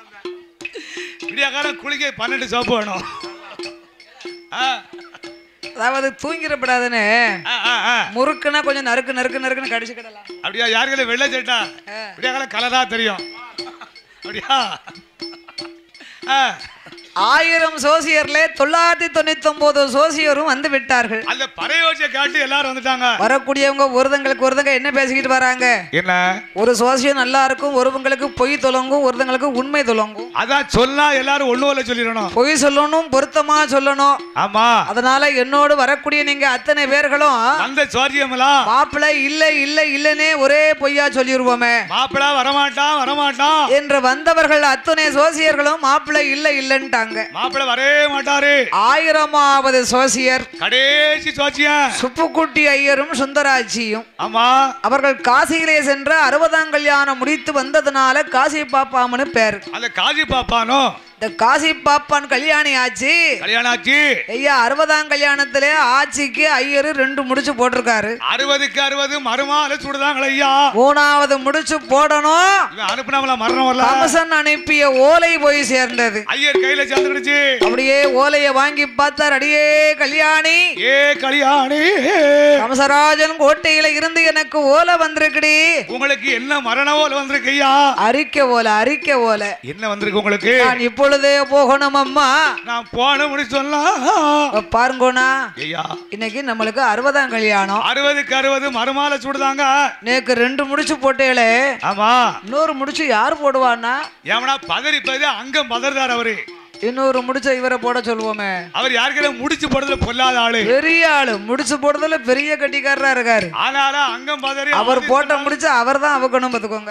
விடியாக்காரன் குளிக்க பன்னெண்டு சோப்பு வேணும் ஆ, அதாவது தூங்கிடப்படாதுன்னு ஆ, ஆ, ஆ. முறுக்குன்னா கொஞ்சம் நறுக்கு நறுக்கு நறுக்குன்னு கடிச்சுக்கிடலாம் அப்படியா யாருக்கெல்லாம் வெள்ளை சட்டா அப்படியா கலரா தெரியும் அப்படியா ஆ, ஆயிரம் சோசியர்ல தொள்ளாயிரத்தி தொண்ணூத்தி ஒன்பது சோசியரும் வந்து விட்டார்கள் அந்த பறையோச்சியை காட்டி எல்லாரும் வந்துட்டாங்க வரக்கூடியவங்க ஒருத்தங்களுக்கு ஒருத்தங்க என்ன பேசிக்கிட்டு வராங்க என்ன ஒரு சோசியம் நல்லா இருக்கும் ஒருவங்களுக்கு பொய் தொலங்கும் ஒருத்தங்களுக்கு உண்மை தொலங்கும் அதான் சொன்னா எல்லாரும் ஒண்ணு இல்ல சொல்லிடணும் பொய் சொல்லணும் பொருத்தமா சொல்லணும் ஆமா அதனால என்னோடு வரக்கூடிய நீங்க அத்தனை பேர்களும் அந்த சோர்ஜியமெல்லாம் மாப்பிள்ளை இல்ல இல்ல இல்லனே ஒரே பொய்யா சொல்லிடுவோமே மாப்பிள வரமாட்டான் வரமாட்டான் என்று வந்தவர்கள் அத்தனை சோசியர்களும் மாப்பிள்ளை இல்ல இல்லன்ட்டாங்க மாப்பிள வரவே மாட்டாரு ஆயிரமாவது சோசியர் கடைசி சோச்சியன் சுப்புக்குட்டி ஐயரும் சுந்தராட்சியும் ஆமா அவர்கள் காசியிலே சென்று அறுபதாம் கல்யாணம் முடித்து வந்ததுனால காசி பாப்பாமனு பேர் அந்த காஜி பாப்பானோ இந்த காசி பாப்பான் கல்யாணி ஆச்சு கல்யாணம் ஆச்சு ஐயா அறுபதாம் கல்யாணத்திலே ஆட்சிக்கு ஐயரு ரெண்டு முடிச்சு போட்டிருக்காரு அறுபதுக்கு அறுபது மறுமால சுடுதாங்களே ஐயா மூணாவது முடிச்சு போடணும் இவன் அனுப்புனவங்கள மரணம் வரல கமசன் அனுப்பிய ஓலை போய் சேர்ந்தது ஐயர் கையில சேர்ந்துடுச்சு அப்படியே ஓலையை வாங்கி பார்த்தார் அடியே கல்யாணி ஏ கல்யாணி கமசராஜன் கோட்டையில இருந்து எனக்கு ஓலை வந்திருக்குடி உங்களுக்கு என்ன மரணம் போல வந்திருக்கு ஐயா அறிக்கை ஓலை அறிக்கை ஓலை என்ன வந்திருக்கு உங்களுக்கு நான் இப்பொழுதே போகணும் அம்மா நான் போன முடி சொல்லலாம் பாருங்கோனா ஐயா இன்னைக்கு நம்மளுக்கு அறுபதாம் கல்யாணம் அறுபதுக்கு அறுபது மறுமால சுடுதாங்க நேக்கு ரெண்டு முடிச்சு போட்டேளே ஆமா இன்னொரு முடிச்சு யார் போடுவான்னா ஏமனா பதறி பதறி அங்கம் பதறார் அவரு இன்னொரு முடிச்ச இவரை போட சொல்லுவோமே அவர் யாருக்கிட்ட முடிச்சு போடுறதுல பொல்லாத ஆளு பெரிய ஆளு முடிச்சு போடுறதுல பெரிய கட்டிக்காரரா இருக்காரு ஆனாலும் அங்கம் பதறி அவர் போட்ட முடிச்சு அவர் தான் அவக்கணும் பார்த்துக்கோங்க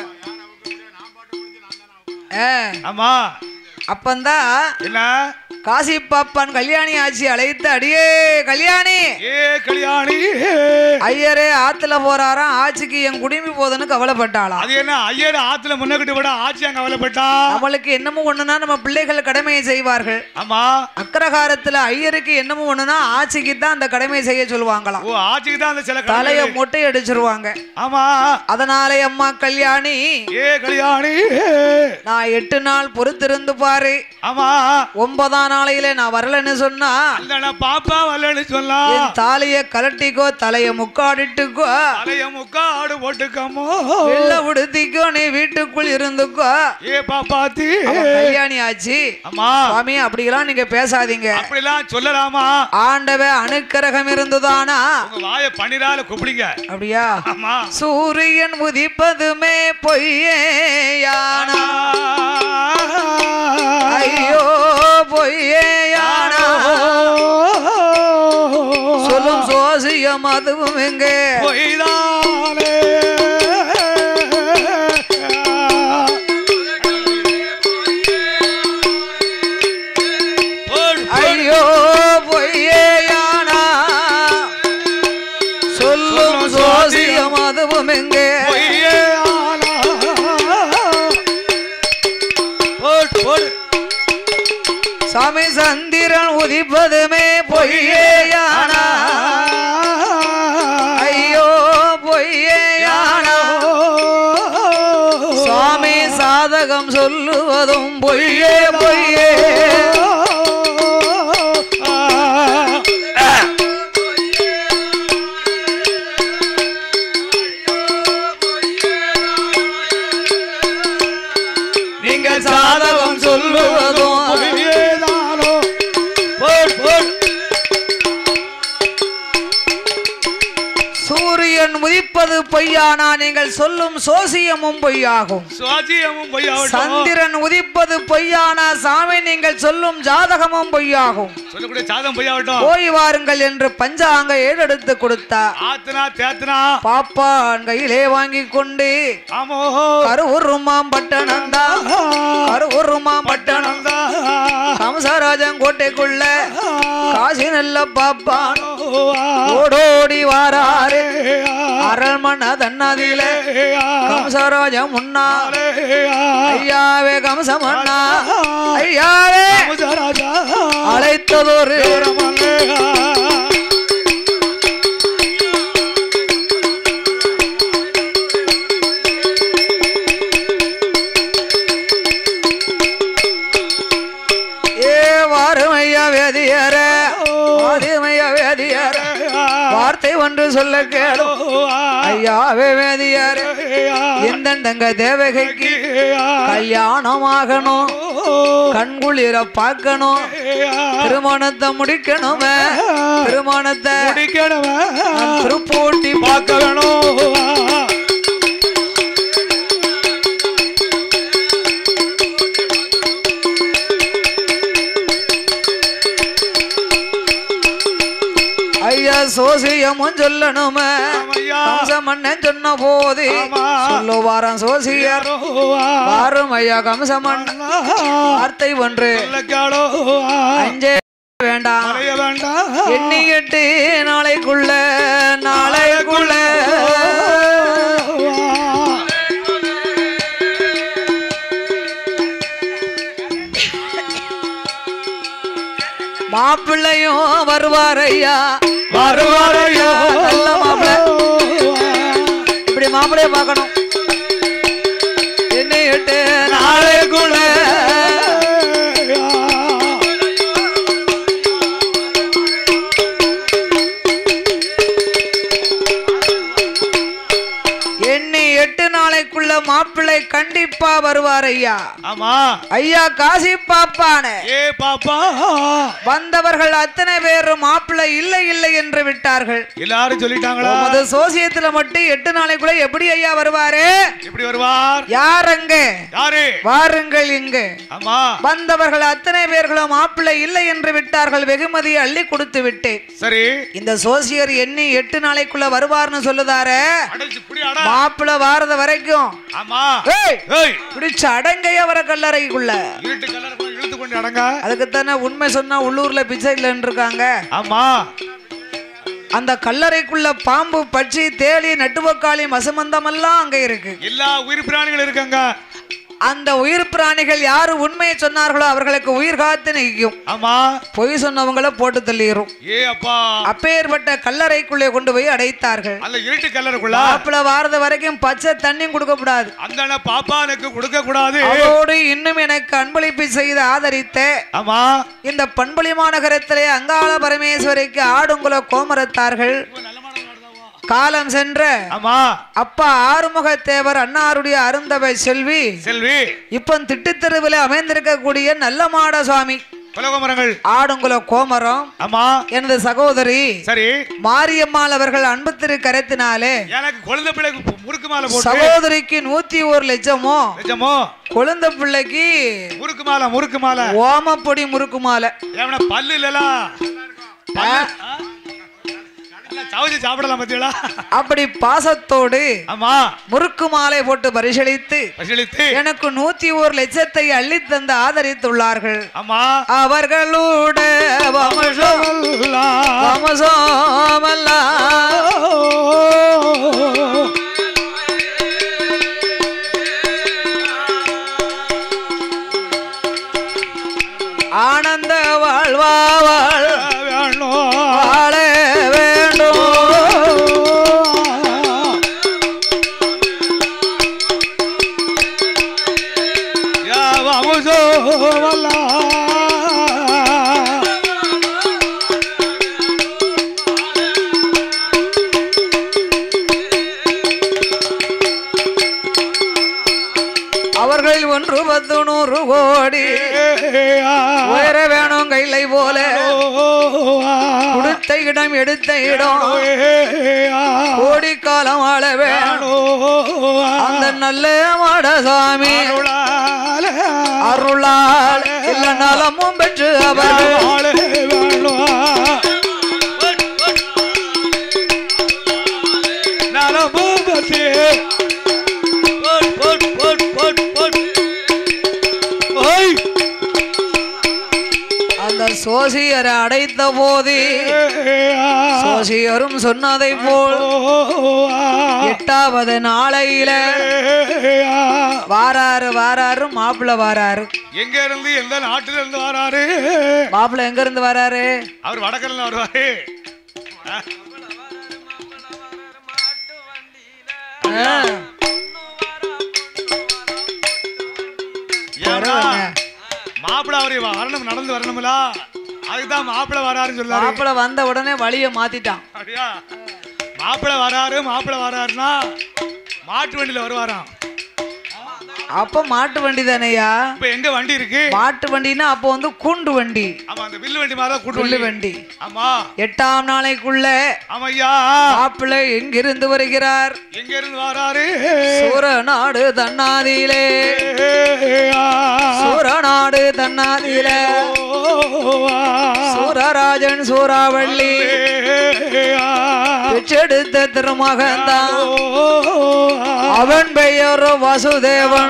ஆ, ஆமா அப்பந்தான் என்ன காசி பாப்பான் கல்யாணி ஆட்சி அழைத்து அடியே கல்யாணி ஏ கல்யாணி ஐயரே ஆத்துல போறாராம் ஆட்சிக்கு என் குடுமி போதுன்னு கவலைப்பட்டாளாம் அது என்ன ஐயர் ஆத்துல முன்னகிட்டு விட ஆட்சி அங்க கவலைப்பட்டா நம்மளுக்கு என்னமோ ஒண்ணுனா நம்ம பிள்ளைகள் கடமையை செய்வார்கள் ஆமா அக்ரஹாரத்துல ஐயருக்கு என்னமோ ஒண்ணுனா ஆட்சிக்கு தான் அந்த கடமையை செய்ய சொல்லுவாங்களாம் ஓ ஆட்சிக்கு தான் அந்த சில தலைய கடமை. மொட்டை அடிச்சிருவாங்க ஆமா அதனாலே அம்மா கல்யாணி ஏ கல்யாணி நான் எட்டு நாள் பொறுத்திருந்து பாரு ஆமா ஒன்பதாம் நாளையில நான் வரலன்னு சொன்னா அந்த பாப்பா வரலன்னு சொல்லலாம் என் தாலிய கலட்டிக்கோ தலைய முக்காடிட்டுக்கோ தலைய முக்காடு போட்டுக்கமோ வெள்ள உடுத்திக்கோ நீ வீட்டுக்குள் இருந்துக்கோ ஏ பாப்பாத்தி அவ கல்யாணி ஆச்சு ஆமா சுவாமி அப்படியெல்லாம் நீங்க பேசாதீங்க அப்படிலாம் சொல்லலாமா ஆண்டவ அணுக்கரகம் இருந்துதானா உங்க வாய பன்னிரால கூப்பிடுங்க அப்படியா ஆமா சூரியன் உதிப்பதுமே பொய்யேயானா ஐயோ பொய்யேயானா சொல்லும் சோசியம் அதுவும் எங்கே பொய்தானே போடு, ஐயோ பொய்யேயானா சொல்லும் சோசியம் அதுவும் எங்கே பொய்யே ஆனா. போடு, போடு. சாமி சந்திரன் உதிப்பதுமே பொய்யேயானா ஐயோ பொய்யேயானா சுவாமி சாதகம் சொல்லுவதும் பொய்யே பொய்யே நீங்கள் சாதகம் சொல்லுவதும் பொய்யேதானோ? போடு, போடு. சூரியன் உதிப்பது பொய்யானா நீங்கள் சொல்லும் சோசியமும் பொய்யாகும் சுவாஜியமும் பொய்யாகட்டும். சந்திரன் உதிப்பது பொய்யானா சாமி நீங்கள் சொல்லும் ஜாதகமும் பொய்யாகும் சொல்லக்கூடிய சாதம் பொய்யாகட்டும். போய் வாருங்கள் என்று பஞ்சாங்க ஏடெடுத்து கொடுத்தா ஆத்துனா தேத்துனா பாப்பான் கையிலே வாங்கி கொண்டு ஆமோ கருவுருமாம் பட்டணந்தா கருவுருமாம் பட்டணம் கம்சராஜன் கோட்டைக்குள்ள காசி நல்ல பாப்பான் ஓடோடி வாராரு அரண்மனை தன்னதிலே கம்சராஜன் முன்னா ஐயாவே கம்சமண்ணா ஐயாவே அழைத்ததொரு ஏ வாருமையா வேதியர வாதிமையா வேதியர என்று சொல்ல கேளோ ஐயா வேதியாரு எந்தெந்தங்க தேவகைக்கு கல்யாணமாகணும் கண்குளிர பார்க்கணும் திருமணத்தை முடிக்கணுமே திருமணத்தை நான் திருப்பூட்டி பார்க்க வேணும் ஐயா சோசியமும் சொல்லணுமே ஆமையா. கம்சமன்னன் சொன்ன போது ஆமா. சொல்லுவாராம் சோசியர் வாரும் ஐயா கம்சமன் வார்த்தை ஒன்று அஞ்சே வேண்டாம் எண்ணி எட்டு நாளைக்குள்ள நாளைக்குள்ள மாப்பிள்ளையும் வருவார் ஐயா வருவாரையா நல்ல மாப்பிள்ளை இப்படி மாப்பிள்ளைய பார்க்கணும் எண்ணி எட்டு நாளைக்குள்ள எண்ணி எட்டு நாளைக்குள்ள மாப்பிள்ளை கண்டிப்பா வருவார் ஐயா ஆமா ஐயா காசி பாப்பான ஏ பாப்பா வந்தவர்கள் அத்தனை பேரும் மாப்பிள்ளை இல்லை இல்லை என்று விட்டார்கள் எல்லாரும் சொல்லிட்டாங்களா உமது சோசியத்துல மட்டும் எட்டு நாளைக்குள்ள எப்படி ஐயா வருவாரு எப்படி வருவார் யார் அங்க யாரு வாருங்கள் இங்கு ஆமா வந்தவர்கள் அத்தனை பேர்களும் மாப்பிள்ளை இல்லை என்று விட்டார்கள் வெகுமதியை அள்ளி கொடுத்து விட்டேன் சரி இந்த சோசியர் எண்ணி எட்டு நாளைக்குள்ள வருவார்னு சொல்லுதாரு அடைச்சு புடி அடா மாப்பிள்ளை வாரத வரைக்கும் ஆமா ஏய், ஏய் பிடிச்ச அடங்கைய வர கல்லறைக்குள்ள இருட்டு கலர் இழுத்து கொண்டு அடங்க அதுக்குத்தானே உண்மை சொன்னா உள்ளூர்ல பிச்சை இல்லைன்னு இருக்காங்க ஆமா அந்த கல்லறைக்குள்ள பாம்பு பட்சி தேளி நட்டுவக்காளி மசுமந்தமெல்லாம் அங்க இருக்கு எல்லா உயிர் பிராணிகள் இருக்காங்க அந்த உயிர் பிராணிகள் யாரு உண்மையை சொன்னார்களோ அவர்களுக்கு உயிர் காத்து நிற்கும் ஆமா பொய் சொன்னவங்கள போட்டு தள்ளிடும் ஏ அப்பா அப்பேற்பட்ட கல்லறைக்குள்ளே கொண்டு போய் அடைத்தார்கள் அந்த இருட்டு கலருக்குள்ள மாப்பிள வாரத வரைக்கும் பச்சை தண்ணி கொடுக்க கூடாது அந்த பாப்பானுக்கு கொடுக்க கூடாது அவரோடு இன்னும் எனக்கு அன்பளிப்பு செய்து ஆதரித்த ஆமா இந்த பண்புலி மாநகரத்திலே அங்காள பரமேஸ்வரிக்கு ஆடுங்குல கோமரத்தார்கள் காலம் சென்ற ஆமா அப்பா ஆறுமுகத்தேவர் அன்னாருடைய அருந்தவை செல்வி செல்வி இப்ப திட்டுத்தெருவில் அமைந்திருக்கக்கூடிய நல்ல மாட சுவாமி புலகமரங்கள் ஆடுங்குல கோமரம் ஆமா எனது சகோதரி சரி மாரியம்மாள் அவர்கள் அன்பு திரு கரத்தினாலே எனக்கு குழந்தை பிள்ளைக்கு முறுக்கு மாலை போட்டு சகோதரிக்கு நூத்தி ஒரு லட்சமோ நிஜமோ குழந்தை பிள்ளைக்கு முறுக்கு மாலை முறுக்கு மாலை ஓமப்பொடி முறுக்கு மாலை ஏவன பல்லு இல்லலா சவச்சு சாப்பிடலாம் பத்தியலா அப்படி பாசத்தோடு ஆமா முறுக்கு மாலை போட்டு பரிசளித்து பரிசீலித்து எனக்கு நூத்தி ஒரு லட்சத்தை அள்ளி தந்து ஆதரித்துள்ளார்கள் ஆமா அவர்களோட வம்சம் வம்சமெல்லாம் ஆனந்த வாழ்வாள் வாழ வேண்டும் அவர்கள் ஒன்று பத்து நூறு கோடி உயர வேணும் கைலை போல கொடுத்த இடம் எடுத்த இடம் கோடி காலம் வாழ வேணும் அந்த நல்ல மாடசாமி அருளால் இல்ல நலமும் பெற்று அவர்கள் அந்த சோசியரை அடைத்த போது சோசியரும் சொன்னதை போல் எட்டாவது நாளையில வாராரு வாராரு மாப்பிள்ள வாராரு எங்க இருந்து எந்த நாட்டுல இருந்து வராரு மாப்பிள்ள எங்க இருந்து வராரு அவர் வடக்கல்ல வருவாரு ஆ, ஏன்னா வருவாங்க. மாப்பிள்ள அவரு வரணும் நடந்து வரணுங்களா அதுதான் மாப்பிள்ள வராருன்னு சொல்லாரு மாப்பிள்ள வந்த உடனே வழிய மாத்திட்டான் அப்படியா மாப்பிள்ளை வராரு மாப்பிள்ளை வராருன்னா மாட்டு வண்டியில வருவாராம் அப்ப மாட்டு வண்டி தானேயா இப்ப எங்க வண்டி இருக்கு மாட்டு வண்டின்னா அப்போ வந்து கூண்டு வண்டி ஆமா அந்த வில்லு வண்டி மாதிரி கூட்டு புல்லு வண்டி வண்டி ஆமா எட்டாம் நாளைக்குள்ள ஆமையா மாப்பிள்ளை எங்கிருந்து வருகிறார் எங்க இருந்து வராரு சூரநாடு தன்னாதியிலே சூரநாடு தன்னாதியிலே சூரராஜன் சூறாவள்ளி பெற்றெடுத்த திருமகன்தான் அவன் பெயர் வசுதேவன்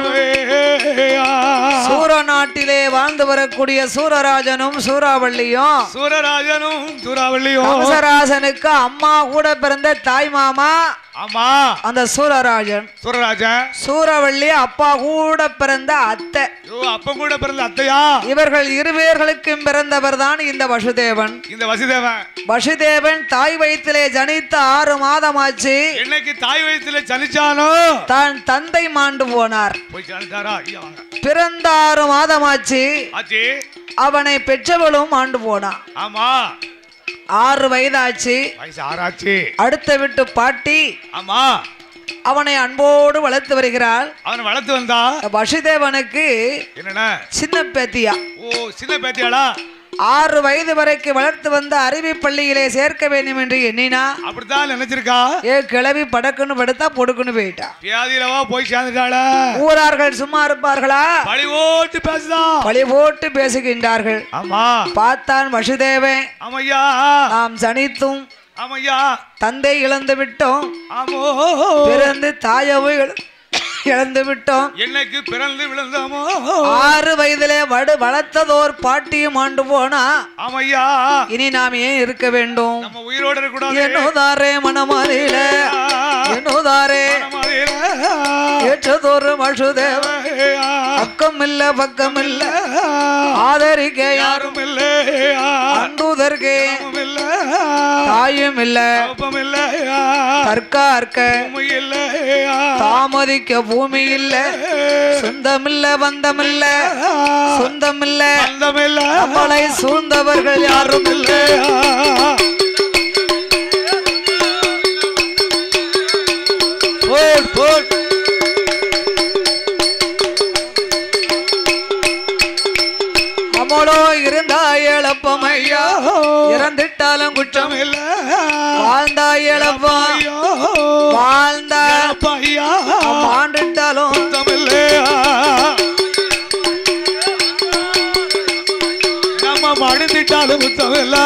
சூரநாட்டிலே வாழ்ந்து வரக்கூடிய சூரராஜனும் சூறாவள்ளியும் சூரராஜனும் சூறாவளியும் கம்சராசனுக்கு அம்மா கூட பிறந்த தாய் மாமா ஆமா அந்த சூரராஜன் சூரராஜன் சூறாவள்ளி அப்பா கூட பிறந்த அத்தை ஐயோ அப்ப கூட பிறந்த அத்தையா இவர்கள் இருவேர்களுக்கும் பிறந்தவர் தான் இந்த வசுதேவன் இந்த வசுதேவன் வசுதேவன் தாய் வயிற்றிலே ஜனித்த ஆறு மாதமாச்சு என்னைக்கு தாய் வயித்துல சலிச்சானோ தான் தந்தை மாண்டு போனார் போய் சலிச்சாரா ஐயா வாங்க. பிறந்த ஆறு மாதமாச்சு ஆச்சி அவனை பெற்றவளும் ஆண்டு போனான் ஆமா ஆறு வயதாச்சு வயசு ஆறாச்சு அடுத்த விட்டு பாட்டி ஆமா அவனை அன்போடு வளர்த்து வருகிறாள் அவனை வளர்த்து வந்தா வசுதேவனுக்கு என்னண்ணா சின்ன பேத்தியா ஓ சின்ன பேத்தியாளா ஆறு வயது வரைக்கும் வளர்த்து வந்த அறிவி பள்ளியிலே சேர்க்க வேண்டும் என்று எண்ணினா அப்படித்தான் நினைச்சிருக்கா ஏ கிளவி படக்குன்னு படுத்தா பொடுக்குன்னு போயிட்டா வியாதியிலவா போய் சேர்ந்துட்டாள ஊரார்கள் சும்மா இருப்பார்களா பழி ஓட்டு பேசுதா பழி போட்டு பேசுகின்றார்கள் ஆமா பார்த்தான் வசுதேவன் ஆமையா நாம் சனித்தும் ஆமையா தந்தை இழந்து விட்டோம் ஆமோ பிறந்து தாயவும் இழ- இழந்து விட்டோம் என்னைக்கு பிறந்து விழுந்தோமோ ஆறு வயதிலே வடு வளர்த்ததோர் பாட்டியும் ஆண்டு போனா ஆமையா இனி நாம் ஏன் இருக்க வேண்டும் நம்ம உயிரோட இருக்கக்கூடாது என்னோதாரே மனமாறில என்னோதாரே ஏற்றதோறு வசுதேவ அக்கம் இல்ல பக்கம் இல்ல ஆதரிக்க யாரும் யாரும் இல்லையா அன்புதற்கே இல்ல தாயும் இல்ல பாப்பம் இல்லையா தற்கார்க்க உண்மை இல்லையா தாமதிக்க பூமி இல்ல சொந்தமில்ல பந்தமில்ல சொந்தமில்ல பந்தம் இல்ல நம்மளை சூழ்ந்தவர்கள் யாரும் இல்ல போட் போட் நம்மளோ இருந்தா இழப்பமையா இறந்துட்டாலும் குற்றம் இல்ல வாழ்ந்தா இழப்பம் ஐயோ வாழ்ந்தா பையா ஆண்டுட்டாலும் பந்தம் இல்லையா நம்ம மடிந்துட்டாலும் குத்தம் இல்ல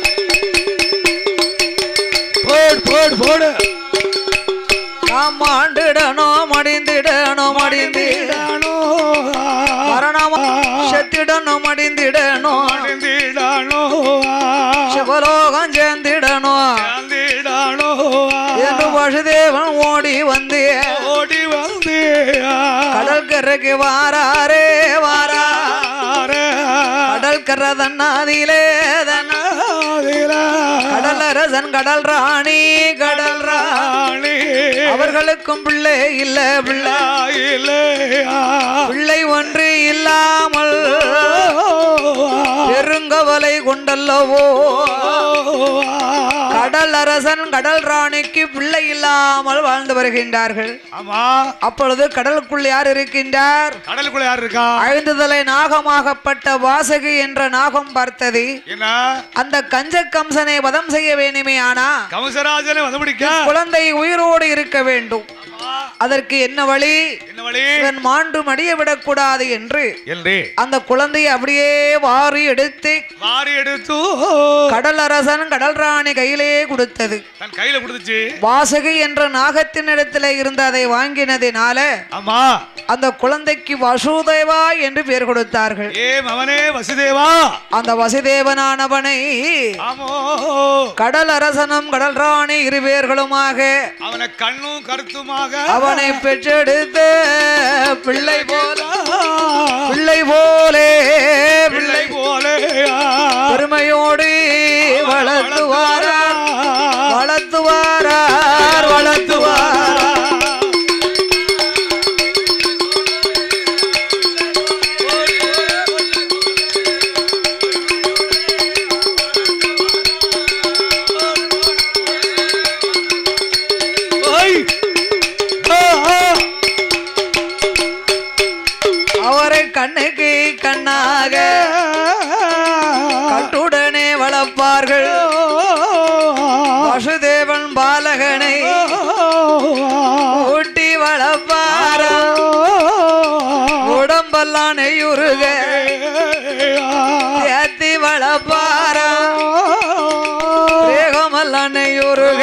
போடு போடு போடு நாம் ஆண்டிடணும் மடிந்திடணும் மடிந்து மடிந்திடானோ மரணம் செத்திடணும் மடிந்திடணும் மடிந்திடானோ சிவலோகம் சேர்ந்திடணும் மடிந்திடானோ என்று வசுதேவன் ஓடி வந்து ஓடி வந்து கடற்கரைக்கு வாராரே வாரா கடற்கரை தன்னாதிலே தன்னா கடலரசன் கடல் ராணி கடல் ராணி அவர்களுக்கும் பிள்ளை இல்ல பிள்ளை பிள்ளை ஒன்று இல்லாமல் பெருங்கவலை கொண்டல்லவோ கடல் அரசன் கடல் ராணிக்கு பிள்ளை இல்லாமல் வாழ்ந்து வருகின்றார்கள் ஆமா அப்பொழுது கடலுக்குள் யார் இருக்கின்றார் கடலுக்குள்ள யார் இருக்கா ஐந்துதலை நாகமாகப்பட்ட வாசகி என்ற நாகம் பார்த்தது என்ன அந்த கஞ்ச கம்சனை வதம் செய்ய வேண்டுமே ஆனா கம்சராஜனை வந்து பிடிக்க குழந்தை உயிரோடு இருக்க வேண்டும் அதற்கு என்ன வழி என்ன வழி இவன் மாண்டு மடிய விடக்கூடாது என்று என்று அந்த குழந்தையை அப்படியே வாரி எடுத்து மாறி எடுத்து கடல் அரசன் கடல் ராணி கையிலே கொடுத்தது தன் கையில கொடுத்துச்சு வாசகி என்ற நாகத்தின் இடத்துல இருந்த அதை வாங்கினதினால ஆமா அந்த குழந்தைக்கு வசுதேவா என்று பெயர் கொடுத்தார்கள் ஏ மவனே வசுதேவா அந்த வசுதேவனானவனை ஆமோ கடல் அரசனும் கடல் ராணி இருவேர்களுமாக அவனை கண்ணும் கருத்துமாக அவனை பெற்றெடுத்த பிள்ளை போல பிள்ளை போலே பிள்ளை பிள்ளை போலே பெருமையோடு வளர்த்துவாரா வளர்த்துவாரார் வளர்த்துவாரா கண்ணாக கட்டுடனே வளர்ப்பார்கள் வசுதேவன் பாலகனை ஊட்டி வளர்ப்பாரா உடம்பெல்லாம் நெய்யுருக ஏத்தி வளர்ப்பாரா வேகமெல்லாம் நெய்யுருக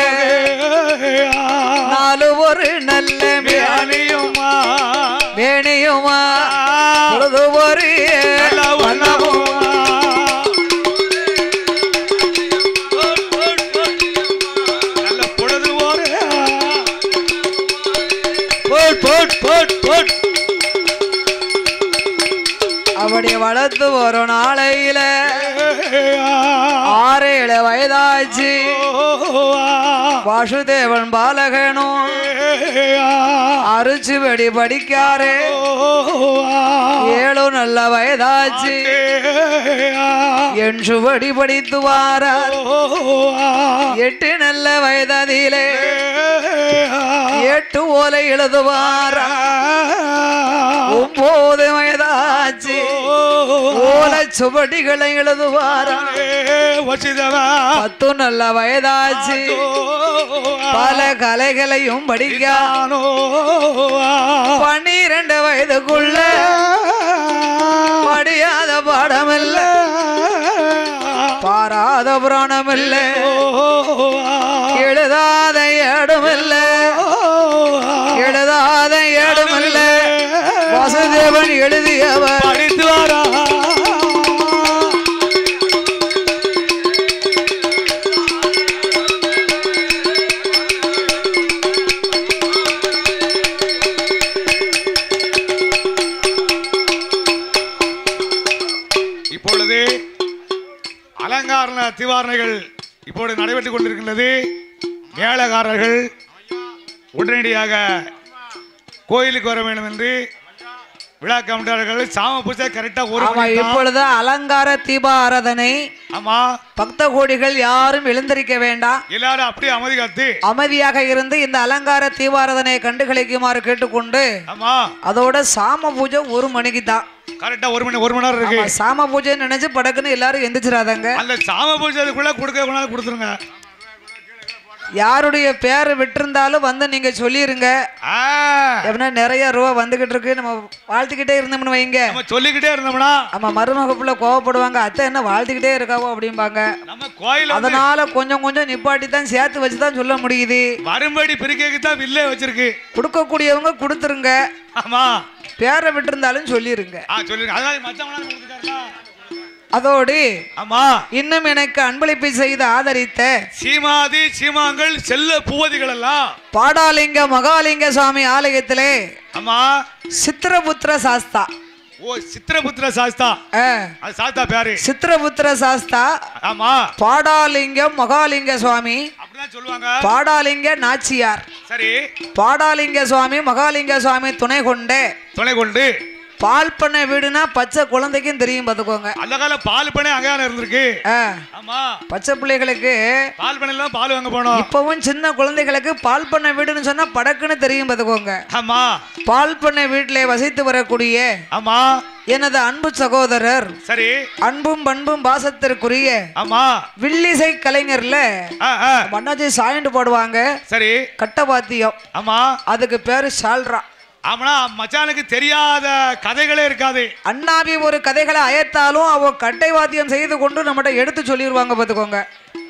நாலு ஒரு நல்ல அணியுமா வேணியுமா பொழுது ஒரு நல்ல உணவும் நல்ல பொழுது ஒரு போட் போட் போட் போட் அப்படி வளர்த்து ஒரு நாளையில ஆறு ஏழு வயதாச்சு வாசுதேவன் பாலகனும் அரிச்சு வெடி படிக்காரு ஏழு நல்ல வயதாச்சு என் சுவடி படித்து வாரார் எட்டு நல்ல வயததிலே எட்டு ஓலை எழுதுவாரா ஒன்பது வயதாச்சு ஓலை சுவடிகளை எழுதுவாரா வசிதவா பத்து நல்ல வயதாச்சு பல கலைகளையும் படிக்க பன்னிரண்டு வயதுக்குள்ள படியாத பாடமில்ல பாராத புராணமில்ல எழுதாத ஏடுமில்ல எழுதாத ஏடுமில்ல வாசுதேவன் எழுதியவர் படித்து வாரா இப்பொழுது அலங்கார திவாரணைகள் இப்பொழுது நடைபெற்றுக் கொண்டிருக்கின்றது மேளகாரர்கள் உடனடியாக கோயிலுக்கு வர வேண்டும் என்று விழா கமிட்டார்கள் சாம பூஜை கரெக்டா ஒரு ஆமா மணிக்கு தான். இப்பொழுது அலங்கார தீபாராதனை ஆமா பக்த கோடிகள் யாரும் எழுந்திருக்க வேண்டாம் எல்லாரும் அப்படியே அமைதி காத்து அமைதியாக இருந்து இந்த அலங்கார தீபாராதனையை கண்டுகளிக்குமாறு கேட்டுக்கொண்டு ஆமா அதோட சாம பூஜை ஒரு மணிக்கு தான் கரெக்டா ஒரு மணி ஒரு மணி நேரம் இருக்கு ஆமா, சாம பூஜை நினைச்சு படக்குன்னு எல்லாரும் எந்திரிச்சிடாதாங்க அந்த சாம பூஜை அதுக்குள்ள கொடுக்க கொண்டாந்து கொடுத்துருங்க யாருடைய பேர் விட்டிருந்தாலும் வந்து நீங்க சொல்லிருங்க ஆ, எப்படின்னா நிறைய ரூபா வந்துகிட்டு இருக்கு நம்ம வாழ்த்துக்கிட்டே இருந்தோம்னு வைங்க நம்ம சொல்லிக்கிட்டே இருந்தோம்னா ஆமா மருமக புள்ள கோவப்படுவாங்க அத்தை என்ன வாழ்த்துக்கிட்டே இருக்காவோ அப்படிம்பாங்க நம்ம கோயில் வந்து அதனால கொஞ்சம் கொஞ்சம் நிப்பாட்டி தான் சேர்த்து வச்சு தான் சொல்ல முடியுது வரும்படி பிரிக்கைக்கு தான் வில்லே வச்சிருக்கு கொடுக்கக்கூடியவங்க கொடுத்துருங்க ஆமா பேரை விட்டிருந்தாலும் சொல்லிருங்க ஆ சொல்லிருங்க அதனால மச்சவங்களாம் கொடுத்துட்டாருல அதோடு ஆமா இன்னும் எனக்கு அன்பளிப்பு செய்து ஆதரித்த சீமாதி சீமாங்கள் செல்ல பூவதிகள் எல்லாம் பாடாலிங்க மகாலிங்க சுவாமி ஆலயத்திலே ஆமா சித்திரபுத்திர சாஸ்தா ஓ சித்திரபுத்திர சாஸ்தா ஆ, அது சாஸ்தா பேரு சித்திரபுத்திர சாஸ்தா ஆமா பாடாலிங்கம் மகாலிங்க சுவாமி அப்படிதான் சொல்லுவாங்க பாடாலிங்க நாச்சியார் சரி பாடாலிங்க சுவாமி மகாலிங்க சுவாமி துணை கொண்டு துணை கொண்டு பால் பண்ண வீடுனா பச்சை குழந்தைக்கும் தெரியும் பார்த்துக்கோங்க அந்த கால பால் பண்ணை அங்கேயான இருந்திருக்கு ஆ, ஆமா பச்சை பிள்ளைகளுக்கு பால் பண்ணையில பால் வாங்க போனோம் இப்பவும் சின்ன குழந்தைகளுக்கு பால் பண்ண வீடுன்னு சொன்னா படக்குன்னு தெரியும் பார்த்துக்கோங்க ஆமா பால் பண்ண வீட்டிலே வசித்து வரக்கூடிய ஆமா எனது அன்பு சகோதரர் சரி அன்பும் பண்பும் பாசத்திற்குரிய ஆமா வில்லிசை கலைஞர்ல ஆ, ஆ, மன்னாச்சி சாயண்டு போடுவாங்க சரி கட்டபாத்தியம் ஆமா அதுக்கு பேரு ஷால்ரா ஆமாண்ணா மச்சானுக்கு தெரியாத கதைகளே இருக்காது அண்ணாவி ஒரு கதைகளை அயர்த்தாலும் அவ கட்டை வாத்தியம் செய்து கொண்டு நம்மகிட்ட எடுத்து சொல்லிடுவாங்க பார்த்துக்கோங்க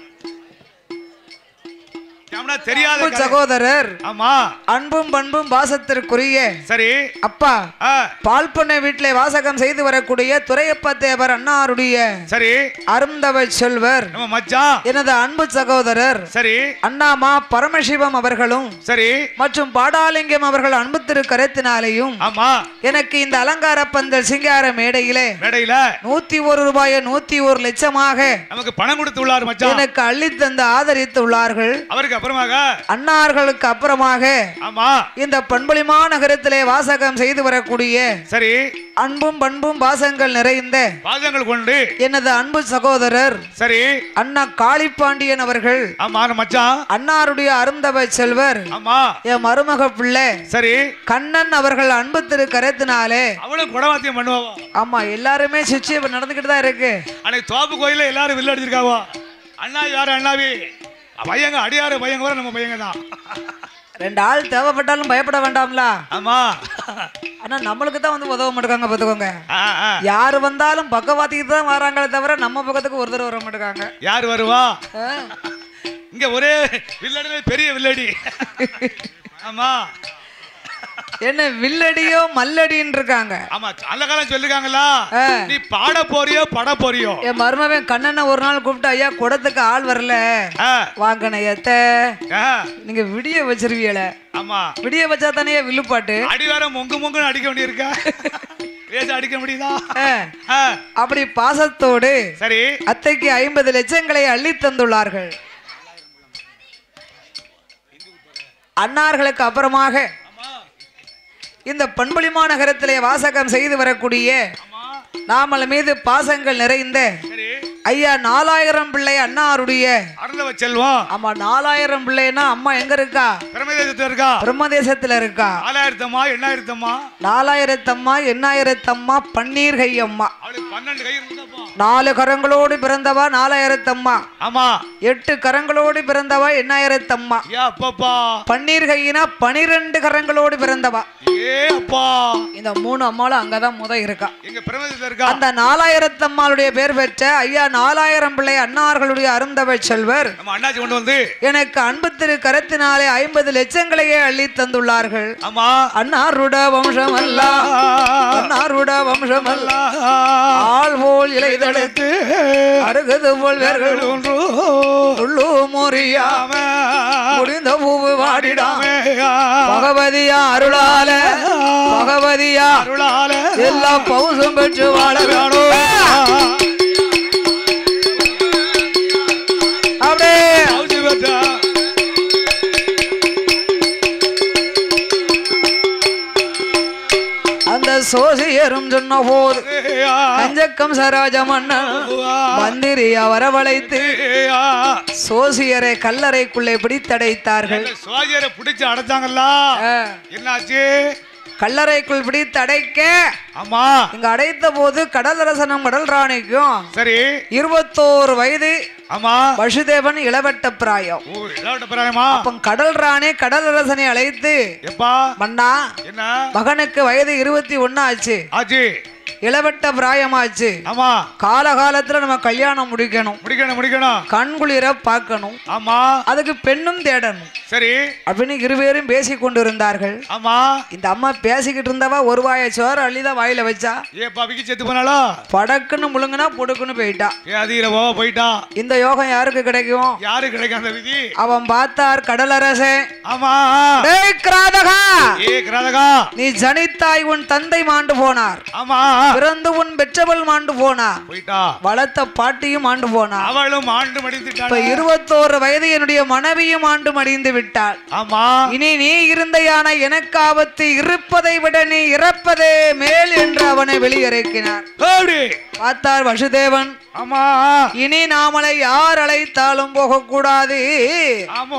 ஆமாண்ணா தெரியாத அன்பு கதை. சகோதரர் ஆமா அன்பும் பண்பும் பாசத்திற்குரிய சரி அப்பா ஆ, பால் பண்ணை வீட்டிலே வாசகம் செய்து வரக்கூடிய துரையப்ப தேவர் அண்ணாருடைய சரி அருந்தவ செல்வர் நம்ம மச்சான் எனது அன்பு சகோதரர் சரி அண்ணாமா பரமசிவம் அவர்களும் சரி மற்றும் பாடாலிங்கம் அவர்கள் அன்பு திரு கரத்தினாலேயும் ஆமா எனக்கு இந்த அலங்கார பந்தல் சிங்கார மேடையிலே மேடையில நூத்தி ஒரு ரூபாயை நூத்தி ஒரு லட்சமாக நமக்கு பணம் கொடுத்து உள்ளார் மச்சான் எனக்கு அள்ளித் தந்து ஆதரித்து உள்ளார்கள் அவருக்கு அப்புறமாக அன்னார்களுக்கு அப்புறமாக ஆமா இந்த பண்புலிமா நகரத்திலே வாசகம் செய்து வரக்கூடிய சரி அன்பும் பண்பும் பாசங்கள் நிறைந்த பாதங்கள் கொண்டு எனது அன்பு சகோதரர் சரி அண்ணா காளிப்பாண்டியன் அவர்கள் ஆமா அந்த மச்சான் அன்னாருடைய அருந்தவ செல்வர் ஆமா என் மருமக பிள்ளை சரி கண்ணன் அவர்கள் அன்பு திரு கரத்தினாலே அவளும் குடவாத்தியம் பண்ணுவாவா ஆமா எல்லாருமே சுச்சி இப்ப நடந்துகிட்டு தான் இருக்கு அன்னைக்கு தோப்பு கோயில்ல எல்லாரும் வில்ல அடிச்சிருக்காவா அண்ணா யாரு அண்ணாவி பையங்க அடியாரு பையங்க வர நம்ம பையங்க தான் ரெண்டு ஆள் தேவைப்பட்டாலும் பயப்பட வேண்டாம்ல ஆமா ஆனா நம்மளுக்கு தான் வந்து உதவ மாட்டாங்க பாத்துக்கோங்க ஆ, ஆ. யாரு வந்தாலும் பக்கவாத்திக்கு தான் வராங்களே தவிர நம்ம பக்கத்துக்கு ஒரு தடவை வர மாட்டாங்க யார் வருவா இங்க ஒரே வில்லடி பெரிய வில்லடி ஆமா என்ன வில்லடியோ மல்லடின்னு இருக்காங்க ஆமா அந்த காலம் சொல்லிருக்காங்கல்ல ஆ. நீ பாட போறியோ பட போறியோ என் மருமவன் கண்ணனை ஒரு நாள் கூப்பிட்டு ஐயா குடத்துக்கு ஆள் வரல ஆ, வாங்கண்ண ஏத்த ஆ, நீங்க விடிய வச்சிருவீல ஆமா விடிய வச்சா தானே வில்லுப்பாட்டு அடி வேற மொங்கு மொங்குன்னு அடிக்க வேண்டியிருக்கா லேசா அடிக்க முடியுதா ஆ, ஆ, அப்படி பாசத்தோடு சரி அத்தைக்கு ஐம்பது லட்சங்களை அள்ளி தந்துள்ளார்கள் அன்னார்களுக்கு அப்புறமாக இந்த பண்புலிமா நகரத்திலே வாசகம் செய்து வரக்கூடிய ஆமா நாமல் மீது பாசங்கள் நிறைந்த சரி ஐயா நாலாயிரம் பிள்ளை அண்ணாருடைய அருந்தவ செல்வம் ஆமா நாலாயிரம் பிள்ளைன்னா அம்மா எங்க இருக்கா பிரமதேசத்துல இருக்கா பிரம்மதேசத்துல இருக்கா நாலாயிரத்தம்மா எண்ணாயிரத்தம்மா நாலாயிரத்தம்மா எண்ணாயிரத்தம்மா பன்னீர் கையம்மா அவளுக்கு பன்னெண்டு கை இருந்தாப்பா நாலு கரங்களோடு பிறந்தவா நாலாயிரத்தம்மா ஆமா எட்டு கரங்களோடு பிறந்தவா எண்ணாயிரத்தம்மா ஏ அப்பப்பா பன்னீர் கையினா பனிரெண்டு கரங்களோடு பிறந்தவா ஏ அப்பா இந்த மூணு அம்மாளும் அங்கதான் முத இருக்கா எங்க பிரமதேசத்துல இருக்கா அந்த நாலாயிரத்தம்மாளுடைய பேர் பெற்ற ஐயா நாலாயிரம் பிள்ளை அன்னார்களுடைய அருந்தவ செல்வர் நம்ம அண்ணாச்சி கொண்டு வந்து எனக்கு அன்பு திரு கரத்தினாலே ஐம்பது லட்சங்களையே அள்ளி தந்துள்ளார்கள் ஆமா அன்னாருட வம்சம் அல்ல அன்னாருட வம்சம் அல்ல ஆள் போல் இலைதடுத்து அருகது போல் வேர்கள் ஒன்று உள்ளு மோரியா முடிந்த பூவு வாடிடாம பகவதியா அருளால பகவதியா அருளால எல்லா பவுசும் பெற்று வாழ வேணும் அப்படியே அவுச்சு பெற்றா. அந்த சோசியரும் சொன்ன போது ஏயா, கஞ்சக்கம் சராஜ மன்னன் மந்திரியா வரவழைத்து ஏயா. சோசியரை கல்லறைக்குள்ளே பிடித்தடைத்தார்கள் என்ன சோதியரை பிடிச்சு அடைச்சாங்கல்ல ஆ, என்னாச்சு கல்லறைக்குள் பிடித்தடைக்க ஆமா இங்க அடைத்த போது கடலரசனும் கடல் ராணிக்கும் சரி இருபத்தோரு வயது ஆமா வசுதேவன் இளவட்ட பிராயம் ஓ இதாவட்ட பிராயமா அப்ப கடல் ராணி கடலரசனை அழைத்து எப்பா மன்னா என்ன மகனுக்கு வயது இருபத்தி ஒண்ணு ஆச்சு ஆச்சு இளவட்ட பிராயமாச்சு ஆமா காலகாலத்துல நம்ம கல்யாணம் முடிக்கணும் முடிக்கணும் முடிக்கணும் கண்குளிர பார்க்கணும் ஆமா அதுக்கு பெண்ணும் தேடணும் சரி அப்படின்னு இருவேரும் பேசி கொண்டிருந்தார்கள் ஆமா இந்த அம்மா பேசிக்கிட்டு இருந்தவா ஒரு வாய சோறு அள்ளிதான் வாயில வச்சா ஏப்பா விக்கி செத்து போனாலோ படக்குன்னு முழுங்குனா பொடுக்குன்னு போயிட்டா ஏதீர போவ போயிட்டா இந்த யோகம் யாருக்கு கிடைக்கும் யாரு கிடைக்கும் அந்த விதி அவன் பார்த்தார் கடலரசன் ஆமா டேய் கிராதகா ஏ கிராதகா நீ ஜனித்தாய் உன் தந்தை மாண்டு போனார் ஆமா பிறந்து உன் பெற்றவள் மாண்டு போனார் போயிட்டா வளர்த்த பாட்டியும் ஆண்டு போனார் அவளும் ஆண்டு இப்ப மடிந்துட்டாள் இருபத்தோரு வயது என்னுடைய மனைவியும் ஆண்டு மடிந்து விட்டாள் ஆமா இனி நீ இருந்த யானை எனக்கு ஆபத்து இருப்பதை விட நீ இறப்பதே மேல் என்று அவனை வெளியிறக்கினார் அப்படி பார்த்தார் வசுதேவன் ஆமா இனி நாமளை யார் அழைத்தாலும் போகக்கூடாது ஆமோ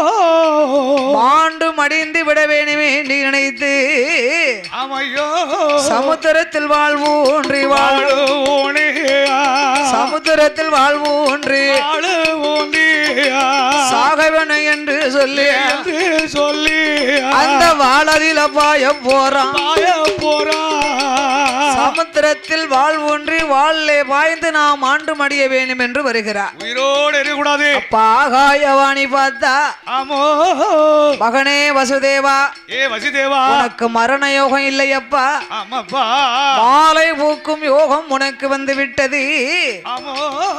மாண்டு மடிந்து விட வேணுமே நீ நினைத்து ஆமையோ சமுத்திரத்தில் வாழ்வு ஒன்றி வாழ் வாழுவோனே சமுத்திரத்தில் வாழ்வு ஒன்றி வாழுவோனே சாகவனு என்று சொல்லி என்று சொல்லி அந்த வாழதில பாய போறான் பாய போறா சமுத்திரத்தில் வாழ்வு ஒன்றி வாழலே பாய்ந்து நாம் ஆண்டு மடிய வேண்டும் என்று வருகிறார் உயிரோடு இருக்கக்கூடாது அப்ப ஆகாயவாணி பார்த்தா ஆமோ மகனே வசுதேவா ஏ வசிதேவா உனக்கு மரண யோகம் இல்லையப்பா ஆமாப்பா மாலை பூக்கும் யோகம் உனக்கு வந்து விட்டது ஆமோ